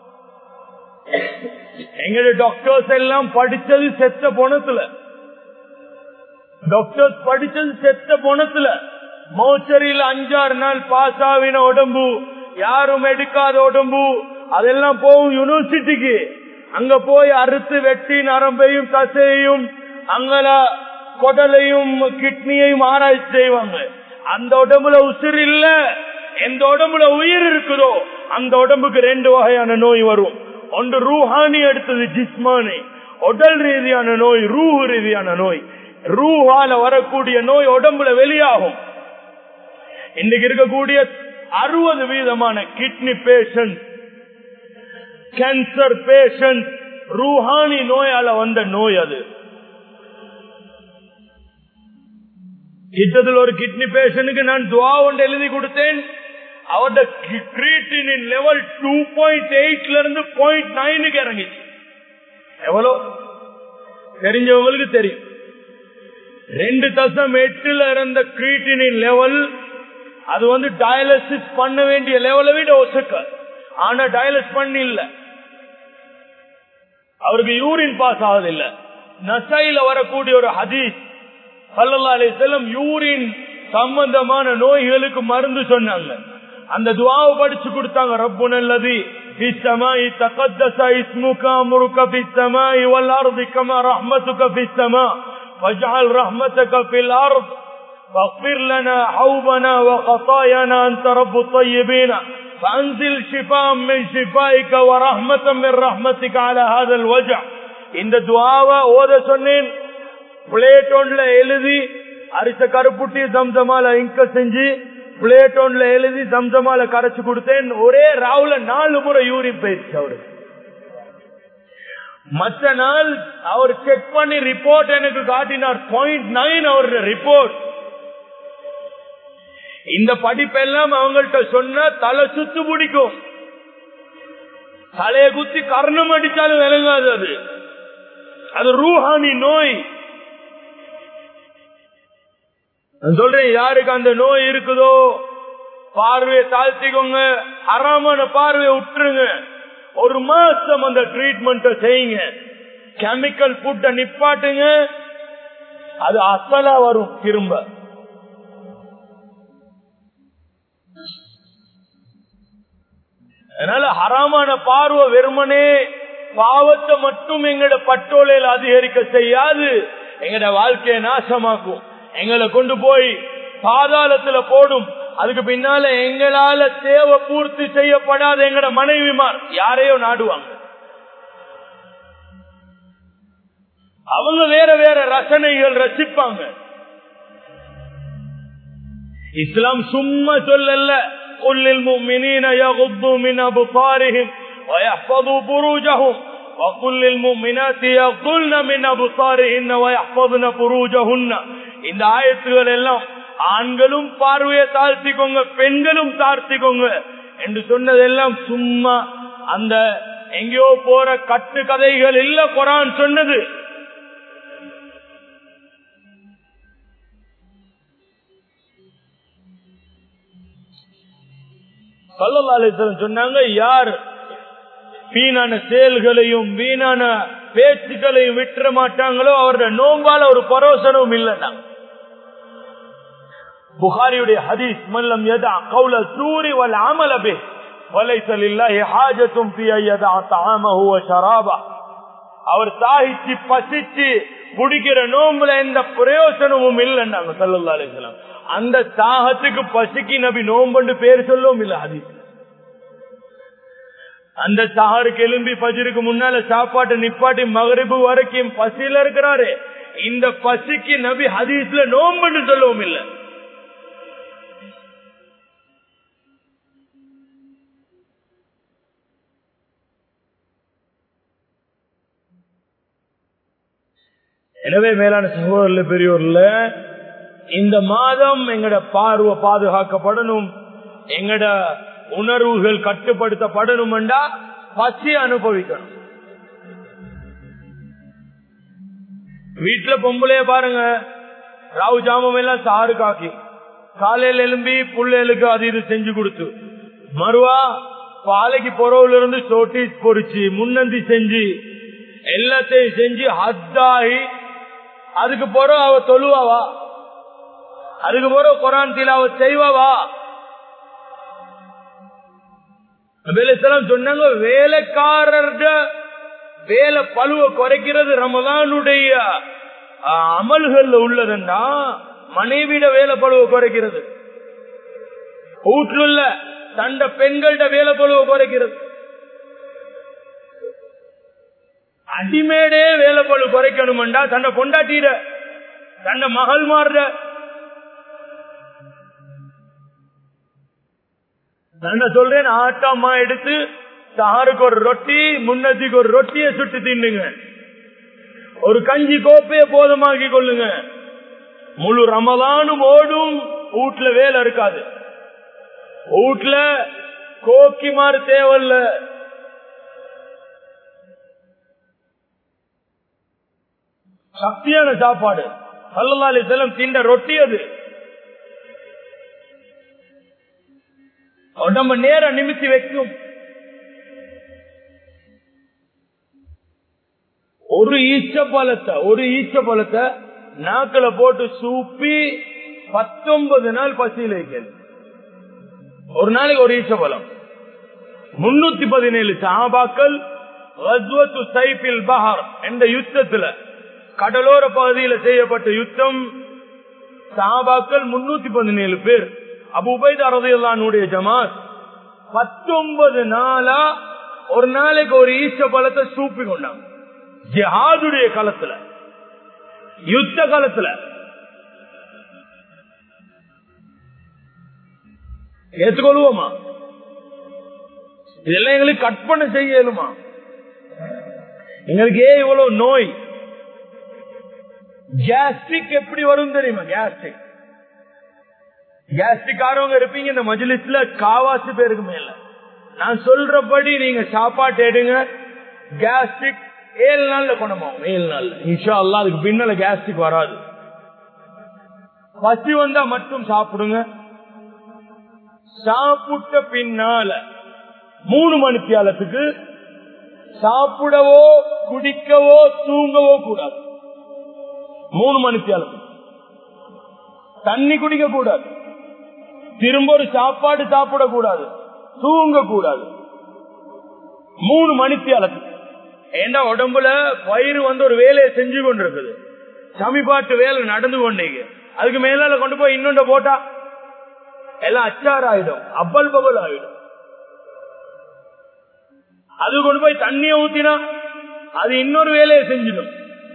Speaker 1: எங்களுடைய டாக்டர்ஸ் எல்லாம் படிச்சது செத்த போனத்துல டாக்டர்ஸ் படிச்சது செத்த போனத்துல மோச்சரியில் அஞ்சாறு நாள் பாஸ் ஆவின உடம்பு யாரும் எடுக்காத உடம்பு அதெல்லாம் போகும் யூனிவர்சிட்டிக்கு அங்க போய் அறுத்து வெட்டி நரம்பையும் தசையையும் அங்கல குடலையும் கிட்னியையும் ஆராய்ச்சி செய்வாங்க அந்த உடம்புல உசிர் இல்ல எந்த உடம்புல உயிர் இருக்குதோ அந்த உடம்புக்கு ரெண்டு வகையான நோய் வரும் ஒன்று ரூஹானி அடுத்தது ஜிஸ்மானி உடல் ரீதியான நோய் ரூஹு ரீதியான நோய் ரூஹால வரக்கூடிய நோய் உடம்புல வெளியாகும் இன்னைக்கு இருக்கக்கூடிய அறுபது வீதமான கிட்னி பேஷண்ட் கேன்சர் பேஷண்ட் ரூஹானி நோயால வந்த நோய் அது கிட்டத்தில் ஒரு கிட்னி பேஷனுக்கு நான் துவா ஒன்று எழுதி கொடுத்தேன் அவரோட கிரீட்டினின் லெவல் டூ பாயிண்ட் எயிட்ல இருந்து பாயிண்ட் நைனுக்கு இறங்கிச்சு எவ்வளோ தெரிஞ்சவங்களுக்கு தெரியும் ரெண்டு தசம் எட்டுல இருந்த கிரீட்டினின் லெவல் அது வந்து டயாலிசிஸ் பண்ண வேண்டிய லெவலை விட ஒசுக்க ஆனா டயாலிஸ் பண்ணி இல்ல அவருக்கு யூரின் பாஸ் ஆகுதில்ல நசையில வரக்கூடிய ஒரு ஹதீஸ் சல்லல்லா அலி செல்லம் யூரின் சம்பந்தமான நோய்களுக்கு மருந்து சொன்னாங்க அந்த துவாவை படிச்சு கொடுத்தாங்க ரப்பு நல்லது في السماء تقدس اسمك امرك في السماء والارض كما رحمتك في السماء فاجعل رحمتك في الارض فاغفر لنا حوبنا وخطايانا انت رب الطيبين فانزل شفاء من شفائك ورحمة من رحمتك على هذا الوجع இந்த துவாவை ஓத சொன்னேன் பிளேட் ஒன்ல எழுதி அரிச கருப்புட்டி தம்சமால இங்க செஞ்சு பிளேட் ஒன்ல எழுதி தம்சமால கரைச்சு கொடுத்தேன் ஒரே ராவுல நாலு முறை யூரின் போயிடுச்சு அவரு மற்ற நாள் அவர் செக் பண்ணி ரிப்போர்ட் எனக்கு காட்டினார் பாயிண்ட் நைன் அவருடைய ரிப்போர்ட் இந்த படிப்பெல்லாம் அவங்கள்ட்ட சொன்ன தலை சுத்து பிடிக்கும் தலையை குத்தி கர்ணம் அடிச்சாலும் விளங்காது அது அது ரூஹானி நோய் நான் சொல்றேன் யாருக்கு அந்த நோய் இருக்குதோ பார்வையை தாழ்த்திக்கோங்க அறாமான பார்வையை விட்டுருங்க ஒரு மாசம் அந்த ட்ரீட்மெண்ட் செய்யுங்க கெமிக்கல் ஃபுட்ட நிப்பாட்டுங்க அது அசலா வரும் திரும்ப அதனால ஹராமான பார்வை வெறுமனே பாவத்தை மட்டும் எங்கட பட்டோலையில் அதிகரிக்க செய்யாது எங்கட வாழ்க்கையை நாசமாக்கும் எங்களை கொண்டு போய் பாதாளத்துல போடும் அதுக்கு பின்னால எங்களால தேவை பூர்த்தி செய்யப்படாத எங்கட மனைவிமார் யாரையோ நாடுவாங்க அவங்க வேற வேற ரசனைகள் ரசிப்பாங்க இஸ்லாம் சும்மா சொல்லல قل للمؤمنين يغضوا من أبصارهم ويحفظوا فروجهم وقل للمؤمنات يغضن من أبصارهن ويحفظن فروجهن இந்த ஆயத்துகள் எல்லாம் ஆண்களும் பார்வையை தாழ்த்திக்கோங்க பெண்களும் தாழ்த்திக்கோங்க என்று சொன்னதெல்லாம் சும்மா அந்த எங்கேயோ போற கட்டு கதைகள் இல்ல குரான் சொன்னது சல்லல்லாஹு சொன்னாங்க யார் வீணான செயல்களையும் வீணான பேச்சுக்களையும் விட்டுற மாட்டாங்களோ அவருடைய நோம்பால ஒரு பரோசனமும் இல்லைன்னா புகாரியுடைய ஹதீஸ் மல்லம் எதா கௌல சூரி வல் அமலபே வலைசல் இல்லாஹி ஹாஜத்தும் பி ஐயதா தாமஹு வ ஷராபா அவர் தாகிச்சு பசிச்சு குடிக்கிற நோம்புல எந்த பிரயோசனமும் இல்லைன்னாங்க சல்லல்லா அலிஸ்லாம் அந்த தாகத்துக்கு பசிக்கு நபி நோம்பு பேர் சொல்லவும் இல்லை ஹதீஸ் அந்த சஹருக்கு எலும்பி பஜருக்கு முன்னால சாப்பாட்டு நிப்பாட்டி மகரிபு வரைக்கும் பசியில இருக்கிறாரு இந்த பசிக்கு நபி ஹதீஸ்ல நோம்புன்னு சொல்லவும் இல்லை எனவே மேலான சகோதரர்ல பெரியோர்ல இந்த மாதம் எங்கட பார்வை பாதுகாக்கப்படணும் எங்கட உணர்வுகள் கட்டுப்படுத்தப்படணும் என்றா பசி அனுபவிக்கணும் வீட்டுல பொம்பளைய பாருங்க ராவு ஜாமம் எல்லாம் சாறு காக்கி காலையில எலும்பி புள்ளைகளுக்கு அது இது செஞ்சு கொடுத்து மறுவா பாலைக்கு பொறவுல இருந்து சோட்டீஸ் பொறிச்சு முன்னந்தி செஞ்சு எல்லாத்தையும் செஞ்சு ஹத்தாகி அதுக்கு பிறகு அவ தொழுவாவா அதுக்கு பிறகு குரான் தீலாவ செய்வாவா சொன்னாங்க வேலைக்காரர்க வேலை பழுவ குறைக்கிறது ரமதானுடைய அமல்கள் உள்ளதுன்னா மனைவிட வேலை பழுவ குறைக்கிறது வீட்டுல தண்ட பெண்கள்ட வேலை பழுவ குறைக்கிறது அடிமேடே வேலை பழு குறைக்கணும்டா தன்னை கொண்டாட்டிட தன்னை மகள் மாறுற நான் சொல்றேன் ஆட்டாமா எடுத்து சாருக்கு ஒரு ரொட்டி முன்னத்துக்கு ஒரு ரொட்டியை சுட்டு தின்னுங்க ஒரு கஞ்சி கோப்பைய போதுமாக்கி கொள்ளுங்க முழு ரமதானும் ஓடும் வீட்டுல வேலை இருக்காது வீட்டுல கோக்கி மாறு தேவையில்ல சக்தியான சாப்பாடு சல்லல்லாலி செல்லம் திண்ட ரொட்டி அது உடம்ப நேரம் நிமித்தி வைக்கும் ஒரு ஈச்ச பழத்தை ஒரு ஈச்ச பழத்தை நாக்கில போட்டு சூப்பி பத்தொன்பது நாள் பசியில் வைக்கிறது ஒரு நாளைக்கு ஒரு ஈச்ச பழம் முன்னூத்தி பதினேழு சஹாபாக்கள் கஸ்வத்து சைஃபில் பஹர் என்ற யுத்தத்துல கடலோர பகுதியில் செய்யப்பட்ட யுத்தம் சஹாபாக்கள் முன்னூத்தி பதினேழு பேர் அபு உபைத் அரதையுடைய ஜமாத் பத்தொன்பது நாளா ஒரு நாளைக்கு ஒரு ஈச்ச பழத்தை சூப்பி கொண்டாங்க ஜிஹாதுடைய காலத்துல யுத்த காலத்துல ஏற்றுக்கொள்வோமா இதெல்லாம் எங்களுக்கு கற்பனை செய்ய இயலுமா எங்களுக்கு ஏன் இவ்வளவு நோய் கேஸ்ட்ரிக் எப்படி வரும் தெரியுமா கேஸ்ட்ரிக் கேஸ்ட்ரிக் ஆறவங்க இருப்பீங்க இந்த மஜிலிஸ்ல காவாசி பேருக்கு மேல நான் சொல்றபடி நீங்க சாப்பாட்டு எடுங்க கேஸ்ட்ரிக் ஏழு நாள்ல குணமாகும் ஏழு நாள்ல இன்ஷா அல்லா அதுக்கு பின்னால கேஸ்ட்ரிக் வராது பசி வந்தா மட்டும் சாப்பிடுங்க சாப்பிட்ட பின்னால மூணு மணித்தியாலத்துக்கு சாப்பிடவோ குடிக்கவோ தூங்கவோ கூடாது மூணு மணித்தியாலத்துக்கு தண்ணி குடிக்க கூடாது திரும்ப ஒரு சாப்பாடு சாப்பிடக்கூடாது தூங்க கூடாது மூணு மணித்தியாலத்துக்கு ஏன்னா உடம்புல வயிறு வந்து ஒரு வேலையை செஞ்சு கொண்டிருக்குது சமிபாட்டு வேலை நடந்து கொண்டீங்க அதுக்கு மேலால கொண்டு போய் இன்னொண்ட போட்டா எல்லாம் அச்சார் ஆயிடும் அப்பல் பகல் ஆயிடும் அது கொண்டு போய் தண்ணிய ஊத்தினா அது இன்னொரு வேலையை செஞ்சிடும்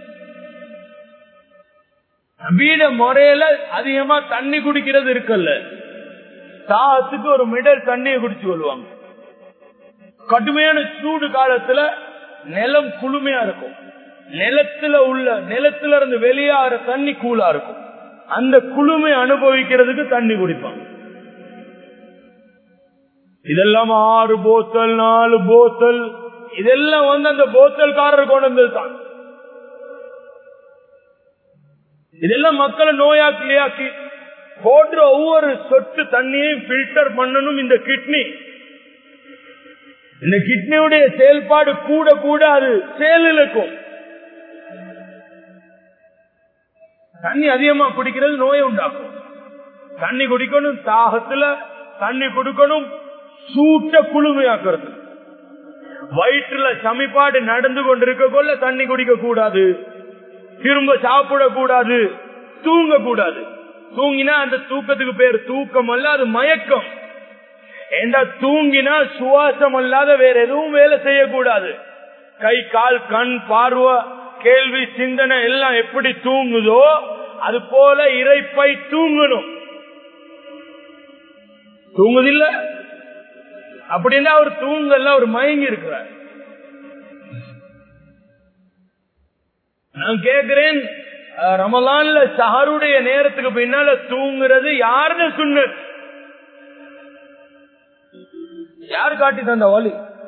Speaker 1: வீட முறையில அதிகமா தண்ணி குடிக்கிறது இருக்குல்ல தாகத்துக்கு ஒரு மிடல் தண்ணியை குடிச்சு கொள்வாங்க கடுமையான சூடு காலத்துல நிலம் குளுமையா இருக்கும் நிலத்துல உள்ள நிலத்துல இருந்து வெளியாற தண்ணி கூலா இருக்கும் அந்த குளுமை அனுபவிக்கிறதுக்கு தண்ணி குடிப்பாங்க இதெல்லாம் ஆறு போத்தல் நாலு போத்தல் இதெல்லாம் வந்து அந்த போத்தல்காரர் கொண்டு வந்தது தான் இதெல்லாம் மக்களை நோயாக்கிலியாக்கி போன்ற ஒவ்வொரு சொட்டு தண்ணியையும் பில்டர் பண்ணணும் இந்த கிட்னி இந்த கிட்னியுடைய செயல்பாடு கூட கூட அது செயலிழக்கும் தண்ணி அதிகமா குடிக்கிறது நோயை உண்டாக்கும் தண்ணி குடிக்கணும் தாகத்துல தண்ணி குடிக்கணும் சூட்ட குளுமையாக்குறது வயிற்றுல சமிப்பாடு நடந்து கொண்டிருக்க கொள்ள தண்ணி குடிக்க கூடாது திரும்ப சாப்பிட கூடாது தூங்க கூடாது தூங்கினா அந்த தூக்கத்துக்கு பேர் தூக்கம் அல்ல அது மயக்கம் ஏண்டா தூங்கினா சுவாசம் அல்லாத வேற எதுவும் வேலை செய்யக்கூடாது கை கால் கண் பார்வை கேள்வி சிந்தனை எல்லாம் எப்படி தூங்குதோ அது போல இறைப்பை தூங்கணும் தூங்குதில்ல அப்படின்னா அவர் தூங்கல அவர் மயங்கி இருக்கிறார் நான் கேட்கிறேன் ரமலான்ல சஹருடைய நேரத்துக்கு பின்னால தூங்குறது யாருன்னு சொன்ன யார் காட்டி தந்த வழி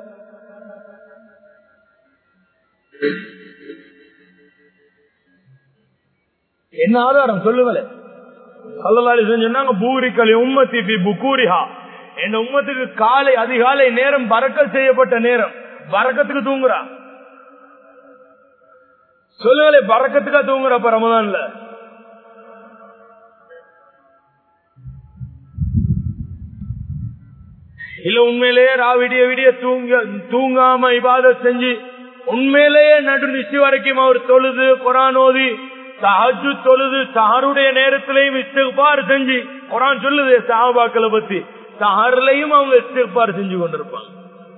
Speaker 1: என்ன ஆதாரம் சொல்லுங்களேன் சொன்னாங்க பூரிக்கலி உம்மத்தி பி புக்கூரிஹா என் உம்மத்துக்கு காலை அதிகாலை நேரம் பறக்கல் செய்யப்பட்ட நேரம் பறக்கத்துக்கு தூங்குறா சொல்லுங்களே பறக்கத்துக்கா தூங்குறப்ப ரமதான்ல இல்ல உண்மையிலேயே ரா விடிய விடிய தூங்க தூங்காம இபாத செஞ்சு உண்மையிலேயே நடு நிச்சய வரைக்கும் அவர் தொழுது குரான் ஓதி சஹஜு தொழுது சஹருடைய நேரத்திலையும் இஸ்திகார் செஞ்சு குரான் சொல்லுது சஹாபாக்களை பத்தி சஹர்லையும் அவங்க இஸ்திகார் செஞ்சு கொண்டிருப்பாங்க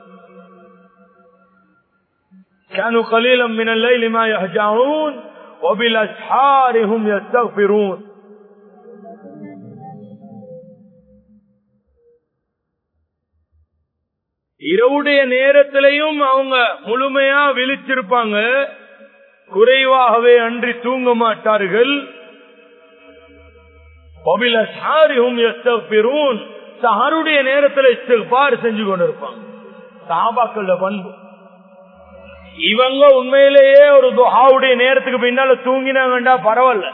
Speaker 1: كانوا قليلا من الليل ما يهجعون وبالاسحار هم يستغفرون இரவுடைய நேரத்திலையும் அவங்க முழுமையா விழிச்சிருப்பாங்க குறைவாகவே அன்றி தூங்க மாட்டார்கள் சஹருடைய நேரத்தில் இஸ்திகார் செஞ்சு கொண்டிருப்பாங்க சாபாக்கள பண்பு இவங்க உண்மையிலேயே ஒரு துஹாவுடைய நேரத்துக்கு பின்னால தூங்கினாங்கண்டா பரவாயில்ல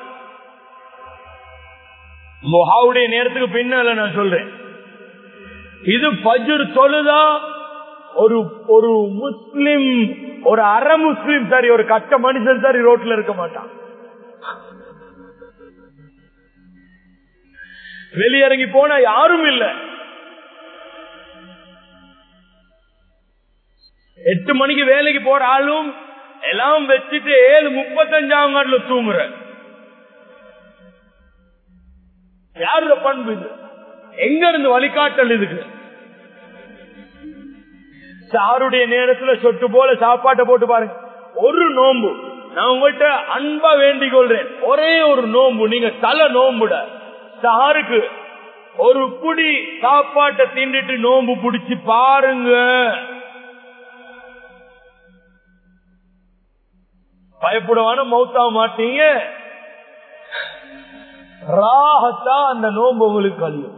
Speaker 1: முஹாவுடைய நேரத்துக்கு பின்னால நான் சொல்றேன் இது பஜுர் தொழுதா ஒரு ஒரு முஸ்லிம் ஒரு அற முஸ்லிம் சரி ஒரு கட்ட மனுஷன் சரி ரோட்ல இருக்க மாட்டான் வெளியிறங்கி போனா யாரும் இல்ல எட்டு மணிக்கு வேலைக்கு போற ஆளும் எல்லாம் வச்சுட்டு ஏழு முப்பத்தஞ்சாம் காட்டுல தூங்குற யாரோட பண்பு இது எங்க இருந்து வழிகாட்டல் இதுக்கு சாருடைய நேரத்துல சொட்டு போல சாப்பாட்டை போட்டு பாருங்க ஒரு நோம்பு நான் உங்கள்கிட்ட அன்பா வேண்டிக் கொள்றேன் ஒரே ஒரு நோம்பு நீங்க தலை நோம்புட சாருக்கு ஒரு குடி சாப்பாட்டை தின்னுட்டு நோம்பு பிடிச்சு பாருங்க பயப்படுவான மௌத்தா மாட்டீங்க ராகத்தா அந்த நோம்பு உங்களுக்கு கழியும்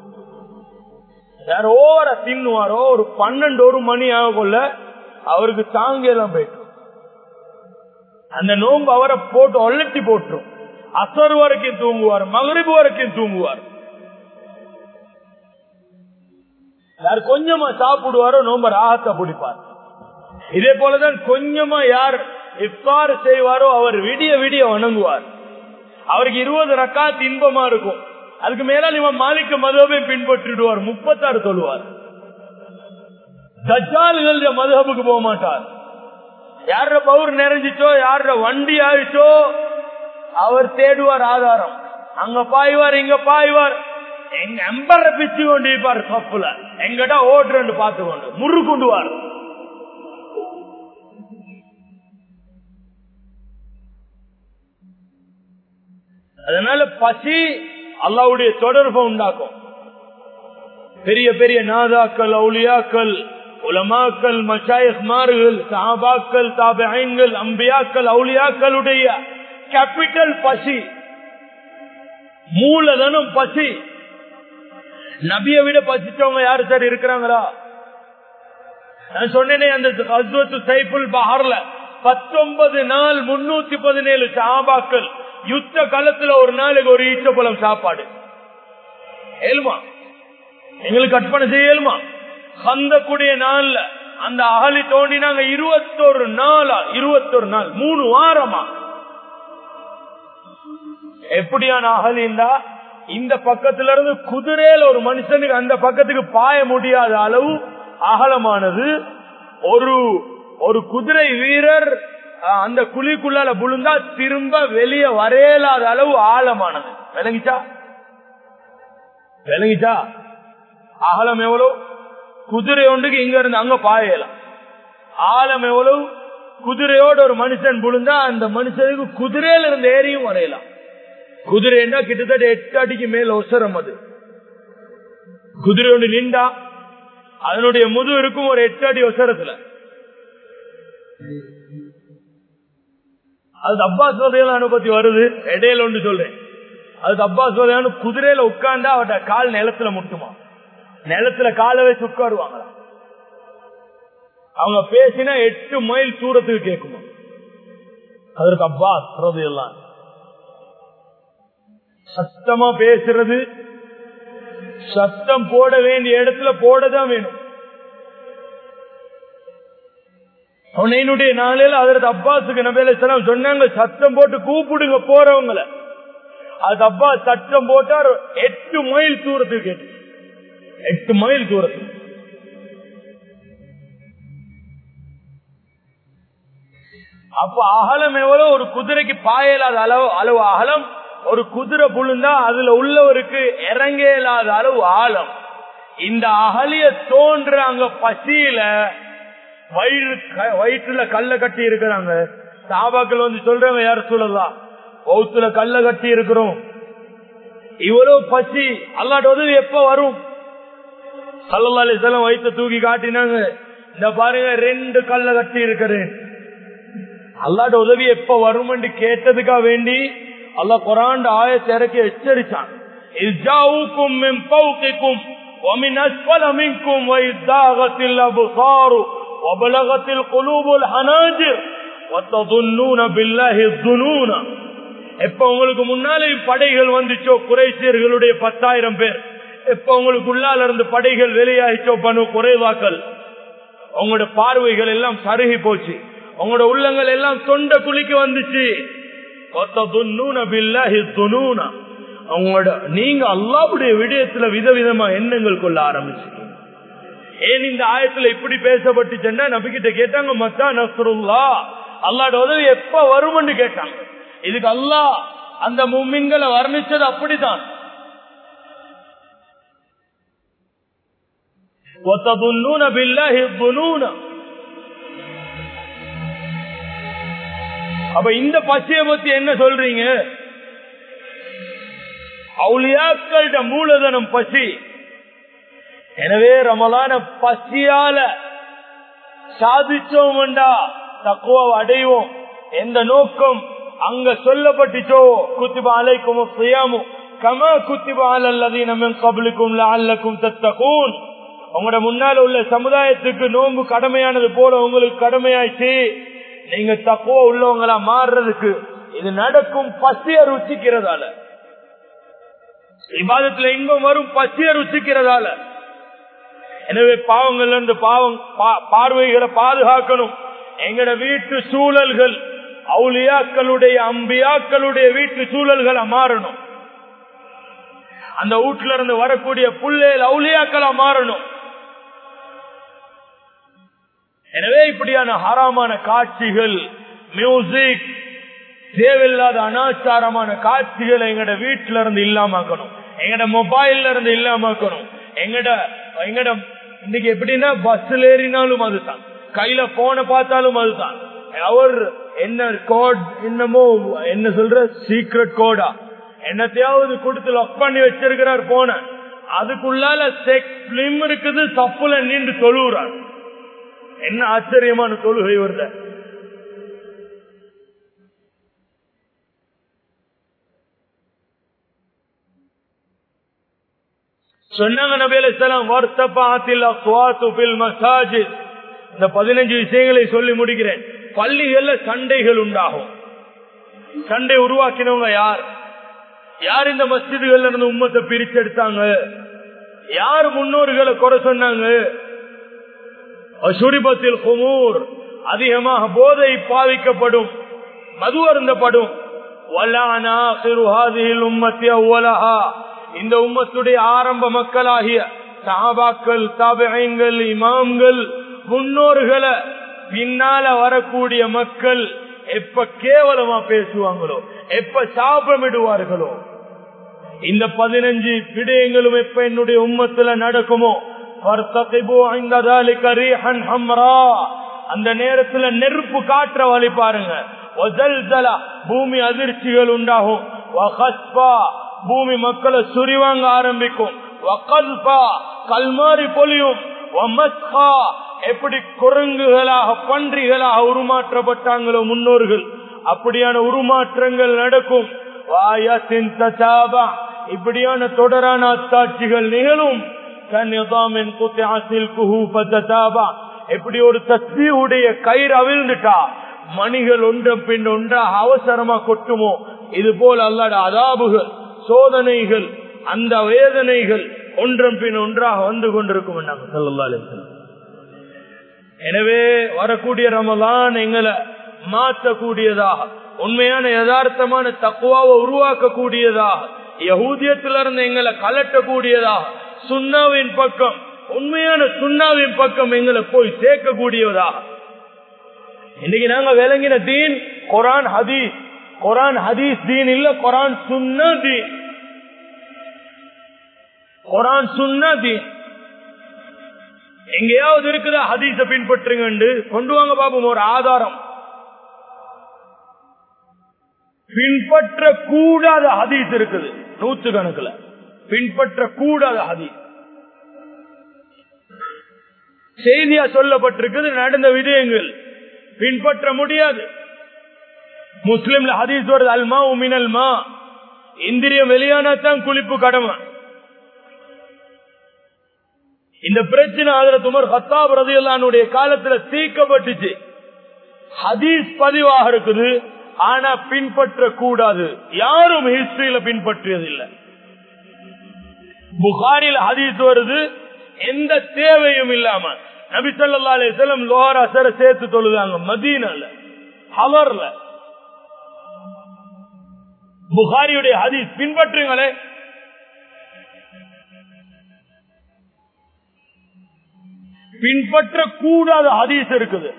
Speaker 1: யார் ஓவர தின்னுவாரோ ஒரு பன்னெண்டு ஒரு மணி ஆகக்குள்ள அவருக்கு தாங்க எல்லாம் போயிட்டு அந்த நோம்பு அவரை போட்டு ஒல்லட்டி போட்டுரும் அசர் வரைக்கும் தூங்குவார் மகரிபு வரைக்கும் தூங்குவார் யார் கொஞ்சமா சாப்பிடுவாரோ நோம்ப ராகத்தை பிடிப்பார் இதே போலதான் கொஞ்சமா யார் இஃப்தார் செய்வாரோ அவர் விடிய விடிய வணங்குவார் அவருக்கு இருபது ரக்காத் இன்பமா இருக்கும் அதுக்கு மேல இவன் மாலிக்க மதுவை பின்பற்றிடுவார் முப்பத்தாறு சொல்லுவார் தஜால்கள் மதுஹபுக்கு போக மாட்டார் யார பவுர் நிறைஞ்சிச்சோ யார வண்டி ஆயிடுச்சோ அவர் தேடுவார் ஆதாரம் அங்க பாய்வார் இங்க பாய்வார் எங்க எம்பர பிச்சு கொண்டு இருப்பார் கப்புல எங்கிட்ட ஓட்டுறன்னு பார்த்து கொண்டு முறு கொண்டுவார் அதனால பசி அல்லாவுடைய தொடர்பை உண்டாக்கும் பெரிய பெரிய நாதாக்கள் அவுலியாக்கள் உலமாக்கள் மஷாயஸ்மார்கள் சாபாக்கள் தாபைன்கள் அம்பியாக்கள் அவுலியாக்களுடைய கேபிட்டல் பசி மூலதனம் பசி நபிய விட பசிச்சவங்க யாரு சார் இருக்கிறாங்களா நான் சொன்னேனே அந்த ஹஸ்வத்து சைஃபுல் பஹர்ல பத்தொன்பது நாள் முன்னூத்தி பதினேழு சாபாக்கள் யுத்த காலத்துல ஒரு நாளைக்கு ஒரு ஈச்சப்பழம் சாப்பாடு ஏழுமா எங்களுக்கு கற்பனை செய்ய ஏழுமா கூடிய நாள்ல அந்த அகலி தோண்டினாங்க இருபத்தொரு நாளா இருபத்தொரு நாள் மூணு வாரமா எப்படியான அகலிந்தா இந்த பக்கத்துல இருந்து குதிரையில ஒரு மனுஷனுக்கு அந்த பக்கத்துக்கு பாய முடியாத அளவு அகலமானது ஒரு ஒரு குதிரை வீரர் அந்த குழிக்குள்ளால புழுந்தா திரும்ப வெளியே வரையலாத அளவு ஆழமானது விளங்கிச்சா விளங்கிச்சா அகலம் எவ்வளவு குதிரை ஒன்றுக்கு இங்க இருந்து அங்க பாயலாம் ஆழம் எவ்வளவு குதிரையோட ஒரு மனுஷன் புழுந்தா அந்த மனுஷனுக்கு குதிரையில இருந்து ஏறியும் வரையலாம் குதிரைன்னா கிட்டத்தட்ட எட்டு அடிக்கு மேல ஒசரம் அது குதிரை ஒன்று நின்றா அதனுடைய முது இருக்கும் ஒரு எட்டு அடி ஒசரத்துல அது அப்பாஸ் வதையான அனுபத்தி வருது இடையில ஒன்று சொல்றேன் அது அப்பாஸ் வதையான குதிரையில உட்கார்ந்தா அவட்ட கால் நிலத்துல முட்டுமா நிலத்துல காலை வச்சு உட்காருவாங்களா அவங்க பேசினா எட்டு மைல் தூரத்துக்கு கேட்குமா அதற்கு அப்பாஸ் எல்லாம் சத்தமா பேசுறது சத்தம் போட வேண்டிய இடத்துல போடதான் வேணும் அவனுடைய நாளையில அதற்கு அப்பாஸுக்கு நபேல சொன்னாங்க சத்தம் போட்டு கூப்பிடுங்க போறவங்கள அது அப்பா சத்தம் போட்டார் எட்டு மைல் தூரத்துக்கு கேட்டு எட்டு மைல் தூரத்துக்கு அப்ப அகலம் எவ்வளவு ஒரு குதிரைக்கு பாயலாத அளவு அளவு அகலம் ஒரு குதிரை புழுந்தா அதுல உள்ளவருக்கு இறங்க இயலாத அளவு ஆழம் இந்த அகலிய தோன்ற அங்க பசியில வயிறு வயிற்றுல கல்ல கட்டி இருக்கிறாங்க சாபாக்கள் வந்து சொல்றாங்க யார சொல்லலாம் பௌத்துல கல்ல கட்டி இருக்கிறோம் இவ்வளவு பசி அல்லாட்ட உதவி எப்ப வரும் சல்லல்லாசலம் வயிற்ற தூக்கி காட்டினாங்க இந்த பாருங்க ரெண்டு கல்ல கட்டி இருக்கிறேன் அல்லாட்ட உதவி எப்ப வரும் என்று கேட்டதுக்கா வேண்டி அல்லா குரான் ஆயத்தை இறக்கி எச்சரிச்சான் ومن أسفل منكم وإذاغت الأبصار وبلغت القلوب الحناجر وتظنون بالله الظنون எப்ப உங்களுக்கு முன்னாலே படைகள் வந்துச்சோ குறைசியர்களுடைய பத்தாயிரம் பேர் எப்ப உங்களுக்கு உள்ளால இருந்து படைகள் வெளியாகிச்சோ பண்ணு குறைவாக்கள் உங்களோட பார்வைகள் எல்லாம் சருகி போச்சு உங்களோட உள்ளங்கள் எல்லாம் தொண்ட குளிக்கு வந்துச்சு உங்களோட நீங்க அல்லாவுடைய விடயத்துல விதவிதமா எண்ணங்கள் கொள்ள ஆரம்பிச்சு ஏன் இந்த ஆயத்துல இப்படி பேசப்பட்டுச்சுன்னா நபிக்கிட்ட கேட்டாங்க மத்தா நஸ்ருல்லா அல்லாட உதவி எப்ப வரும்னு கேட்டாங்க இதுக்கு அல்லாஹ் அந்த மும்மின்களை வர்ணிச்சது அப்படித்தான் وَتَظُنُّونَ بِاللَّهِ الظُّنُونَ அப்ப இந்த பசியை பத்தி என்ன சொல்றீங்க அவுளியாக்கள மூலதனம் பசி எனவே ரமலான பசியால சாதிச்சோம்டா தக்குவ அடைவோம் எந்த நோக்கம் அங்க சொல்லப்பட்டுச்சோ குத்திப அலைக்கும் சுயாமும் கம குத்திப அலல்லதீன மின் கபலுக்கும் லஅல்லக்கும் தத்தகூன் உங்களோட முன்னால உள்ள சமுதாயத்துக்கு நோன்பு கடமையானது போல உங்களுக்கு கடமையாச்சு நீங்க தக்குவ உள்ளவங்களா மாறுறதுக்கு இது நடக்கும் பசிய ருச்சிக்கிறதால விவாதத்துல இன்பம் வரும் பசிய ருச்சிக்கிறதால எனவே பாவங்கள்ல இருந்து பாவம் பார்வைகளை பாதுகாக்கணும் எங்கட வீட்டு சூழல்கள் அவுளியாக்களுடைய அம்பியாக்களுடைய வீட்டு சூழல்களை மாறணும் அந்த வீட்டுல இருந்து வரக்கூடிய புள்ளேல் அவுளியாக்களா மாறணும் எனவே இப்படியான ஹராமான காட்சிகள் மியூசிக் தேவையில்லாத அனாச்சாரமான காட்சிகளை எங்கட வீட்டுல இருந்து இல்லாமக்கணும் எங்கட மொபைல்ல இருந்து இல்லாமக்கணும் எங்கட எங்கட இன்னைக்கு எப்படின்னா பஸ்ல ஏறினாலும் அதுதான் கையில போன பார்த்தாலும் அதுதான் அவர் என்ன கோட் என்னமோ என்ன சொல்ற சீக்ரெட் கோடா என்னத்தையாவது கொடுத்து லாக் பண்ணி வச்சிருக்கிறார் போன அதுக்குள்ளால செக் பிலிம் இருக்குது தப்புல நின்று தொழுகிறார் என்ன ஆச்சரியமான தொழுகை வருத சொன்னாங்க நபேலாம் வர்த்தபாத்தில் அக்வாத்து மசாஜித் இந்த பதினஞ்சு விஷயங்களை சொல்லி முடிக்கிறேன் பள்ளிகள்ல சண்டைகள் உண்டாகும் சண்டை உருவாக்கினவங்க யார் யார் இந்த மஸ்ஜிதுகள்ல இருந்து உம்மத்தை பிரிச்செடுத்தாங்க யார் முன்னோர்களை குறை சொன்னாங்க சுரிபத்தில் குமூர் அதிகமாக போதை பாவிக்கப்படும் மது அருந்தப்படும் இந்த உம்மத்துடைய ஆரம்ப மக்களாகிய சாபாக்கள் தாபகங்கள் இமாம்கள் முன்னோர்களை பின்னால வரக்கூடிய மக்கள் எப்ப கேவலமா பேசுவாங்களோ எப்ப சாபமிடுவார்களோ இந்த பதினஞ்சு விடயங்களும் எப்ப என்னுடைய உம்மத்துல நடக்குமோ அந்த நேரத்துல நெருப்பு காற்ற வழி பாருங்க பூமி அதிர்ச்சிகள் உண்டாகும் பூமி மக்களை சுரிவாங்க ஆரம்பிக்கும் கல்மாரி பொலியும் எப்படி குரங்குகளாக பன்றிகளாக உருமாற்றப்பட்டாங்களோ முன்னோர்கள் அப்படியான உருமாற்றங்கள் நடக்கும் இப்படியான தொடரான அத்தாட்சிகள் நிகழும் எப்படி ஒரு தஸ்மியுடைய கயிறு அவிழ்ந்துட்டா மணிகள் ஒன்ற பின் ஒன்றாக அவசரமா கொட்டுமோ இது போல அல்லாட அதாபுகள் சோதனைகள் அந்த வேதனைகள் ஒன்றன் பின் ஒன்றாக வந்து கொண்டிருக்கும் எனவே வரக்கூடிய ரமலான் எங்களை மாற்றக்கூடியதாக உண்மையான யதார்த்தமான தக்குவாவை உருவாக்கக்கூடியதாக யகூதியத்திலிருந்து எங்களை கலட்டக்கூடியதாக சுண்ணாவின் பக்கம் உண்மையான சுண்ணாவின் பக்கம் எங்களை போய் சேர்க்கக்கூடியதாக இன்னைக்கு நாங்க விளங்கின தீன் குரான் ஹதீஸ் குரான் ஹதீஸ் தீன் இல்ல குரான் சுண்ண தீன் குரான் சுண்ண தீன் எங்கேயாவது இருக்குதா ஹதீஸ பின்பற்றுங்க கொண்டு வாங்க பாப்போம் ஒரு ஆதாரம் பின்பற்ற கூடாத ஹதீஸ் இருக்குது நூத்து கணக்குல பின்பற்ற கூடாத ஹதீஸ் செய்தியா சொல்லப்பட்டிருக்குது நடந்த விடயங்கள் பின்பற்ற முடியாது முஸ்லிம்ல ஹதீஸ் வருது அல்மா உமினல்மா இந்திரியம் வெளியானா தான் குளிப்பு கடமை இந்த பிரச்சனை அதுல துமர் ஹத்தாப் ரதியல்லானுடைய காலத்துல தீர்க்கப்பட்டுச்சு ஹதீஸ் பதிவாக இருக்குது ஆனா பின்பற்ற கூடாது யாரும் ஹிஸ்டரியில பின்பற்றியது இல்லை புகாரில் ஹதீஸ் வருது எந்த தேவையும் இல்லாம நபி சொல்லா அலிசல்லம் லோஹர் அசர சேர்த்து தொழுதாங்க மதீனால ஹவர்ல புகாரியுடைய ஹதீஸ் பின்பற்றுங்களே பின்பற்ற கூடாத ஹதீஸ் இருக்குது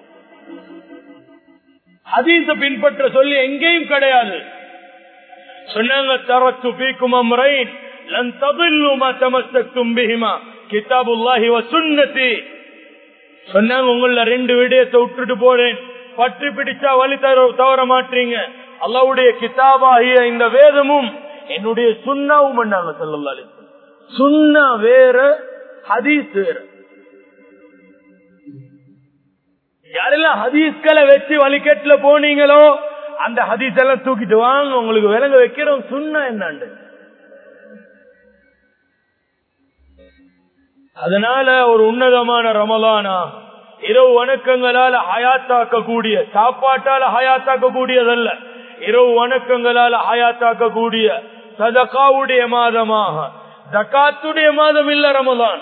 Speaker 1: ஹதீஸ பின்பற்ற சொல்லி எங்கேயும் கிடையாது சொன்னாங்க தரத்து பீக்கும் அம்ரைன் லன் தபில்லு மா தமஸ்தக்தும் பிஹிமா கிதாபுல்லாஹி வ சுன்னதி சொன்னாங்க உங்கள ரெண்டு விடயத்தை விட்டுட்டு போறேன் பற்றி பிடிச்சா வழி தர தவற மாட்டீங்க அல்லாவுடைய கிதாபாகிய இந்த வேதமும் என்னுடைய சுண்ணாவும் பண்ணாங்க சொல்லலாலே சுண்ணா வேற ஹதீஸ் வேற யாரெல்லாம் ஹதீஸ்களை வச்சு வழிகேட்டுல போனீங்களோ அந்த ஹதீஸ் எல்லாம் தூக்கிட்டு வாங்க உங்களுக்கு விலங்க வைக்கிறோம் சுண்ணா என்னாண்டு அதனால ஒரு உன்னதமான ரமலானா இரவு வணக்கங்களால ஹயாத்தாக்க கூடிய சாப்பாட்டால ஹயாத்தாக்க கூடியதல்ல இரவு வணக்கங்களால ஹயாத்தாக்க கூடிய சதகாவுடைய மாதமாக ஜக்காத்துடைய மாதம் இல்ல ரமலான்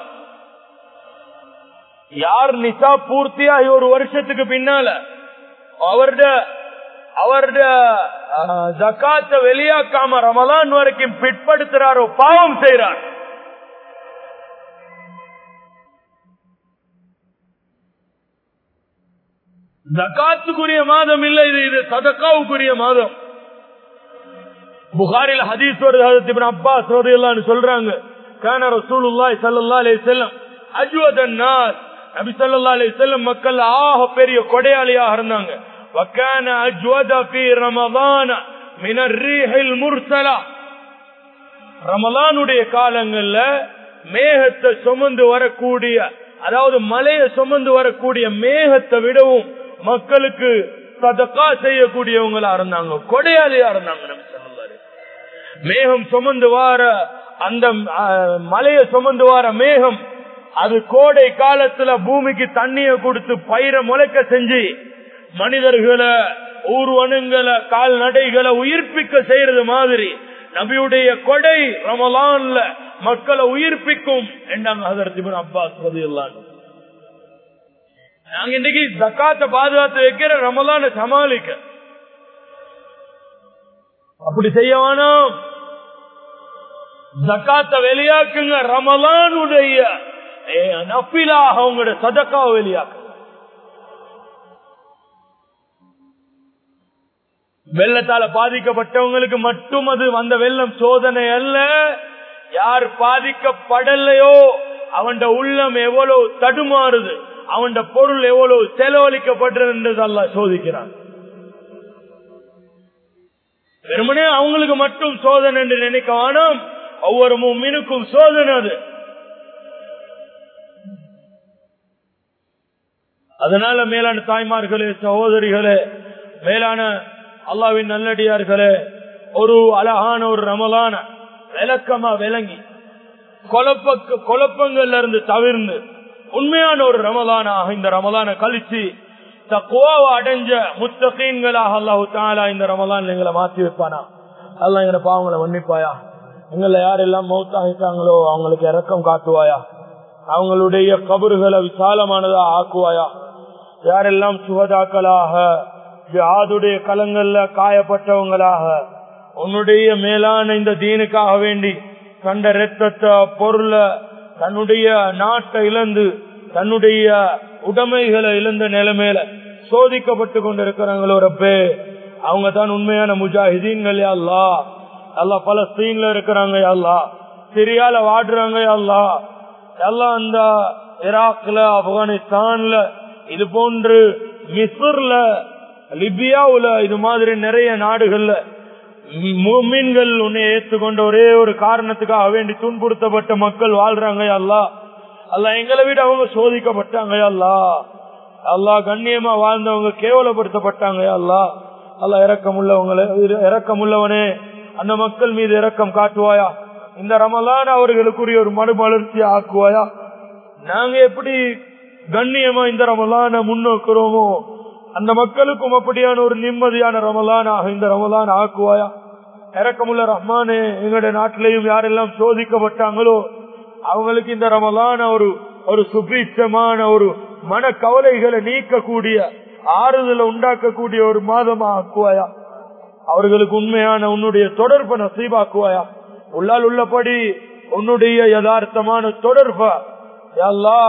Speaker 1: யார் நிசா பூர்த்தியாகி ஒரு வருஷத்துக்கு பின்னால அவருடைய அவருடைய ஜக்காத்த வெளியாக்காம ரமலான் வரைக்கும் பிற்படுத்துறாரோ பாவம் செய்யறார் ஜக்காத்துக்குரிய மாதம் இல்ல இது இது சதக்காவுக்குரிய மாதம் புகாரில் ஹதீஸ் வருது அப்பாஸ் எல்லாம் சொல்றாங்க கான ரசூலுல்லாஹி ஸல்லல்லாஹு அலைஹி வஸல்லம் அஜ்வதன் நாஸ் நபி ஸல்லல்லாஹு அலைஹி வஸல்லம் மக்கள் ஆக பெரிய கொடையாளியாக இருந்தாங்க وكان اجود في رمضان من الريح المرسله ரமலானுடைய காலங்கள்ல மேகத்தை சுமந்து வரக்கூடிய அதாவது மலையை சுமந்து வரக்கூடிய மேகத்தை விடவும் மக்களுக்கு சதக்கா செய்யக்கூடியவங்களா இருந்தாங்க கொடையாளியா இருந்தாங்க நபி ஸல்லல்லாஹு அலைஹி வஸல்லம். மேகம் சுமந்து வார அந்த அஹ், மலையை சுமந்து வார மேகம் அது கோடை காலத்துல பூமிக்கு தண்ணிய கொடுத்து பயிரை முளைக்க செஞ்சு மனிதர்களை ஊர்வனங்களை கால்நடைகளை உயிர்ப்பிக்க செய்யறது மாதிரி நபியுடைய கொடை ரமலான்ல மக்களை உயிர்ப்பிக்கும் என்றாங்க ஹதரத் இப்னு அப்பாஸ் ரலியல்லாஹு அன்ஹு. நாங்க இன்னைக்கு ஜக்காத்த பாதுகாத்து வைக்கிற ரமலான சமாளிக்க அப்படி செய்ய வேணாம் ஜக்காத்த வெளியாக்குங்க ரமலானுடைய ஏ, நஃபிலாக உங்களுடைய சதக்காவை வெளியாக்குங்க வெள்ளத்தால பாதிக்கப்பட்டவங்களுக்கு மட்டும் அது வந்த வெள்ளம் சோதனை அல்ல யார் பாதிக்கப்படலையோ அவன் உள்ளம் எவ்வளவு தடுமாறுது அவன் பொருள் எவ்வளவு செலவழிக்கப்படுறது அல்ல சோதிக்கிறான் வெறுமனே அவங்களுக்கு மட்டும் சோதனை என்று நினைக்க வேணாம் ஒவ்வொரு மீனுக்கும் சோதனை அது அதனால மேலான தாய்மார்களே சகோதரிகளே மேலான அல்லாவின் நல்லடியார்களே ஒரு அழகான ஒரு ரமலான விளக்கமா விளங்கி குழப்ப குழப்பங்கள்ல இருந்து தவிர்ந்து உண்மையான ஒரு ரமலானாக இந்த ரமலான கழிச்சு தக்குவாவை அடைஞ்ச முத்தகீன்களாக அல்லாஹு தாலா இந்த ரமலான் எங்களை மாத்தி வைப்பானா அல்லா எங்களை பாவங்களை மன்னிப்பாயா எங்களை யாரெல்லாம் மௌத்தாகிட்டாங்களோ அவங்களுக்கு இறக்கம் காட்டுவாயா அவங்களுடைய கபறுகளை விசாலமானதா ஆக்குவாயா யாரெல்லாம் சுகதாக்களாக ஜிஹாதுடைய களங்கள்ல காயப்பட்டவங்களாக உன்னுடைய மேலான இந்த தீனுக்காக வேண்டி கண்ட ரத்தத்தை பொருளை தன்னுடைய நாட்டை இழந்து தன்னுடைய உடைமைகளை இழந்த நிலைமையில சோதிக்கப்பட்டு கொண்டிருக்கிறாங்களோ ரப்பே அவங்க தான் உண்மையான முஜாஹிதீன்கள் அல்லா அல்லா பலஸ்தீன்ல இருக்கிறாங்க அல்லா சிரியால வாடுறாங்க அல்லா எல்லாம் அந்த ஈராக்ல ஆப்கானிஸ்தான்ல இது போன்று மிஸ்ர்ல லிபியாவுல இது மாதிரி நிறைய நாடுகள்ல மீன்கள் உன்னை ஏற்றுக்கொண்ட ஒரே ஒரு காரணத்துக்காக வேண்டி துன்புறுத்தப்பட்ட மக்கள் வாழ்றாங்க அல்லா அல்ல எங்களை விட அவங்க சோதிக்கப்பட்டாங்க அல்லா அல்லா கண்ணியமா வாழ்ந்தவங்க கேவலப்படுத்தப்பட்டாங்க அல்லா அல்லா இறக்கம் உள்ளவங்களே இறக்கம் உள்ளவனே அந்த மக்கள் மீது இரக்கம் காட்டுவாயா இந்த ரமலான் அவர்களுக்குரிய ஒரு மறுமலர்ச்சி ஆக்குவாயா நாங்க எப்படி கண்ணியமா இந்த ரமலான முன்னோக்குறோமோ அந்த மக்களுக்கும் அப்படியான ஒரு நிம்மதியான ரமலானாக இந்த ரமலான் ஆக்குவாயா இறக்கமுள்ள ரஹ்மானே எங்களுடைய நாட்டிலையும் யாரெல்லாம் சோதிக்கப்பட்டாங்களோ அவங்களுக்கு இந்த ரமலான ஒரு ஒரு சுபீட்சமான ஒரு மன கவலைகளை நீக்கக்கூடிய ஆறுதலை உண்டாக்கக்கூடிய ஒரு மாதமா ஆக்குவாயா அவர்களுக்கு உண்மையான உன்னுடைய தொடர்பை நசீபாக்குவாயா உள்ளால் உள்ளபடி உன்னுடைய யதார்த்தமான தொடர்ப எல்லா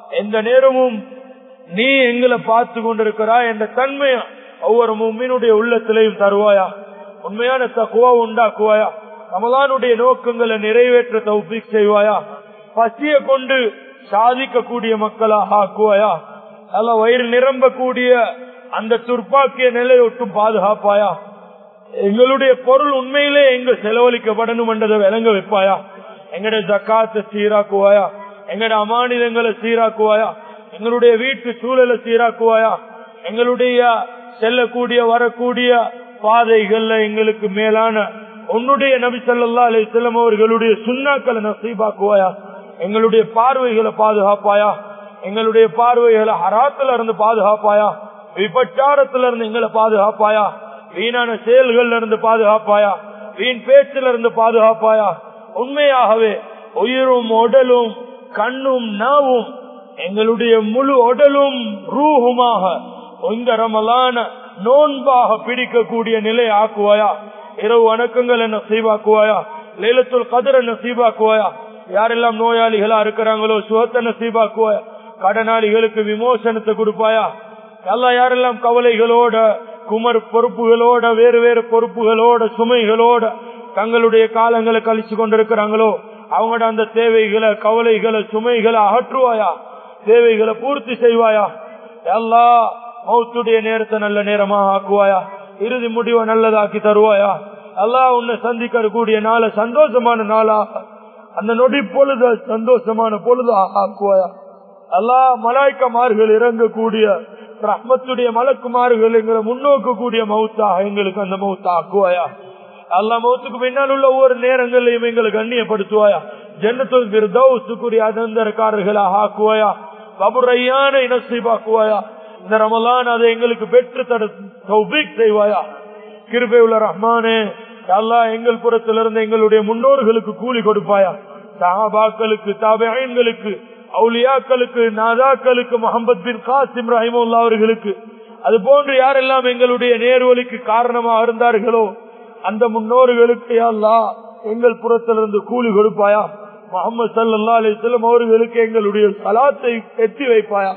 Speaker 1: எந்த நேரமும் நீ எங்களை பார்த்து கொண்டிருக்கிறாய் என்ற தன்மையை ஒவ்வொரு மீனுடைய உள்ளத்திலையும் தருவாயா உண்மையான தக்குவா உண்டாக்குவாயா ரமலானுடைய நோக்கங்களை நிறைவேற்ற தௌபிக் செய்வாயா பசிய கொண்டு சாதிக்கக்கூடிய மக்களாக ஆக்குவாயா அல்ல வயிறு நிரம்பக்கூடிய அந்த துர்ப்பாக்கிய நிலையொட்டும் பாதுகாப்பாயா எங்களுடைய பொருள் உண்மையிலே எங்க செலவழிக்கப்படணும் என்றதை விளங்க வைப்பாயா எங்களுடைய ஜக்காத்தை சீராக்குவாயா எங்களுடைய அமானிதங்களை சீராக்குவாயா எங்களுடைய வீட்டு சூழலை சீராக்குவாயா எங்களுடைய செல்லக்கூடிய வரக்கூடிய பாதைகள்ல எங்களுக்கு மேலான உன்னுடைய நபி சொல்லா அலி செல்லம் அவர்களுடைய சுண்ணாக்களை நசீபாக்குவாயா எங்களுடைய பார்வைகளை பாதுகாப்பாயா எங்களுடைய பார்வைகளை ஹராத்துல இருந்து பாதுகாப்பாயா விபச்சாரத்துல இருந்து எங்களை பாதுகாப்பாயா வீணான செயல்கள்ல இருந்து பாதுகாப்பாயா வீண் பேச்சில இருந்து பாதுகாப்பாயா உண்மையாகவே உயிரும் உடலும் கண்ணும் நாவும் எங்களுடைய முழு உடலும் ரூஹுமாக இந்த ரமலான நோன்பாக பிடிக்கக்கூடிய நிலை ஆக்குவாயா இரவு வணக்கங்கள் என்ன சீவாக்குவாயா லேலத்துள் கதிர என்ன சீவாக்குவாயா யாரெல்லாம் நோயாளிகளா இருக்கிறாங்களோ சுகத்தை நசீபாக்குவாயா கடனாளிகளுக்கு விமோசனத்தை கொடுப்பாயா எல்லாம் யாரெல்லாம் கவலைகளோட குமர் பொறுப்புகளோட வேறு வேறு பொறுப்புகளோட சுமைகளோட தங்களுடைய காலங்களை கழிச்சு கொண்டிருக்கிறாங்களோ அவங்களோட அந்த தேவைகளை கவலைகளை சுமைகளை அகற்றுவாயா தேவைகளை பூர்த்தி செய்வாயா எல்லா மௌத்துடைய நேரத்தை நல்ல நேரமா ஆக்குவாயா இறுதி முடிவை நல்லதாக்கி தருவாயா எல்லாம் உன்னை சந்திக்க கூடிய நாள சந்தோஷமான நாளா அந்த நொடி பொழுத சந்தோஷமான பொழுதா ஆக்குவாயா எல்லா மலாய்க்கமார்கள் இறங்கக்கூடிய ரஹ்மத்துடைய மலக்குமார்கள் எங்களை முன்னோக்க கூடிய மவுத்தா எங்களுக்கு அந்த மவுத்தா ஆக்குவாயா அல்லா மௌத்துக்கு பின்னால் உள்ள ஒவ்வொரு நேரங்களையும் எங்களுக்கு கண்ணியப்படுத்துவாயா ஜன்னத்துல் பிரதௌசுக்குரிய அதந்தரக்காரர்களாக ஆக்குவாயா பபுரையான இனசீபாக்குவாயா இந்த ரமலான் அதை எங்களுக்கு பெற்று தட தௌபீக் செய்வாயா கிருபை உள்ள ரஹ்மானே அல்லா எங்கள் புறத்திலிருந்து எங்களுடைய முன்னோர்களுக்கு கூலி கொடுப்பாயா சஹாபாக்களுக்கு தாபியன்களுக்கு அவுலியாக்களுக்கு நாதாக்களுக்கு முகமது பின் காசிம் ரஹிமுல்லா அவர்களுக்கு அது போன்று யாரெல்லாம் எங்களுடைய நேர்வழிக்கு காரணமா இருந்தார்களோ அந்த முன்னோர்களுக்கு அல்லா எங்கள் புறத்திலிருந்து கூலி கொடுப்பாயா முகமது சல்லா அலிஸ்லம் அவர்களுக்கு எங்களுடைய சலாத்தை எத்தி வைப்பாயா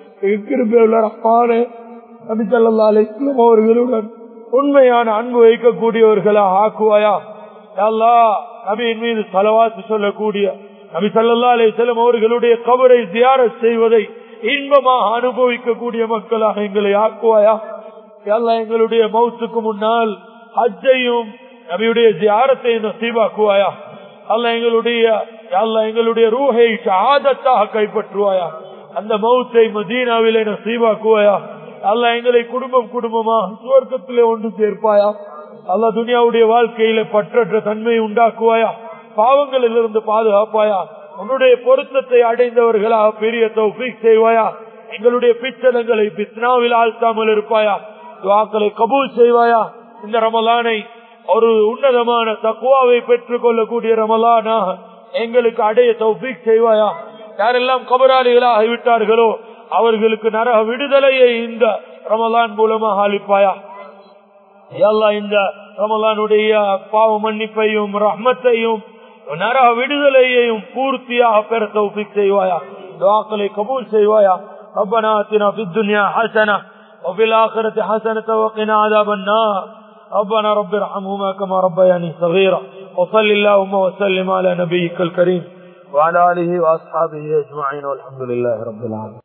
Speaker 1: நபி சல்லா அலிஸ்லம் அவர்களுடன் உண்மையான அன்பு வைக்கக்கூடியவர்களா ஆக்குவாயா அல்லா நபியின் மீது செலவாத்து சொல்லக்கூடிய நபி சல்லா அலிஸ்லம் அவர்களுடைய கபரை தியார செய்வதை இன்பமாக அனுபவிக்கக்கூடிய மக்களாக எங்களை ஆக்குவாயா அல்லா எங்களுடைய மௌத்துக்கு முன்னால் ஹஜ்ஜையும் நபியுடைய தியாரத்தையும் நசீவாக்குவாயா அல்ல எங்களுடைய அல்ல எங்களுடைய ரூஹை ஆதத்தாக கைப்பற்றுவாயா அந்த மௌத்தை மதீனாவிலே நசீவாக்குவாயா அல்ல எங்களை குடும்பம் குடும்பமாக சுவர்க்கத்திலே ஒன்று சேர்ப்பாயா அல்ல துனியாவுடைய வாழ்க்கையில பற்றற்ற தன்மை உண்டாக்குவாயா பாவங்களில் இருந்து பாதுகாப்பாயா உன்னுடைய பொருத்தத்தை அடைந்தவர்களாக பெரிய தௌஃபீக் செய்வாயா எங்களுடைய பிச்சலங்களை பித்னாவில் ஆழ்த்தாமல் இருப்பாயா துவாக்களை கபூல் செய்வாயா இந்த ரமலானை ஒரு உன்னதமான தக்குவாவை பெற்றுக் கொள்ளக்கூடிய ரமலானாக எங்களுக்கு அடைய தௌஃபீக் செய்வாயா யாரெல்லாம் கபராளிகளாக விட்டார்களோ அவர்களுக்கு நரக விடுதலையை இந்த ரமலான் மூலமாக அளிப்பாயா எல்லாம் இந்த ரமலானுடைய பாவ மன்னிப்பையும் ரஹ்மத்தையும் நரக விடுதலையையும் பூர்த்தியாக பெற தௌஃபீக் செய்வாயா துவாக்களை கபூல் செய்வாயா ربنا اتنا في الدنيا حسنه وفي الاخره حسنه وقنا عذاب النار ربنا رب ارحمهما كما ربياني صغيرا وصل اللهم وسلم على نبيك الكريم وعلى اله واصحابه اجمعين والحمد لله رب العالمين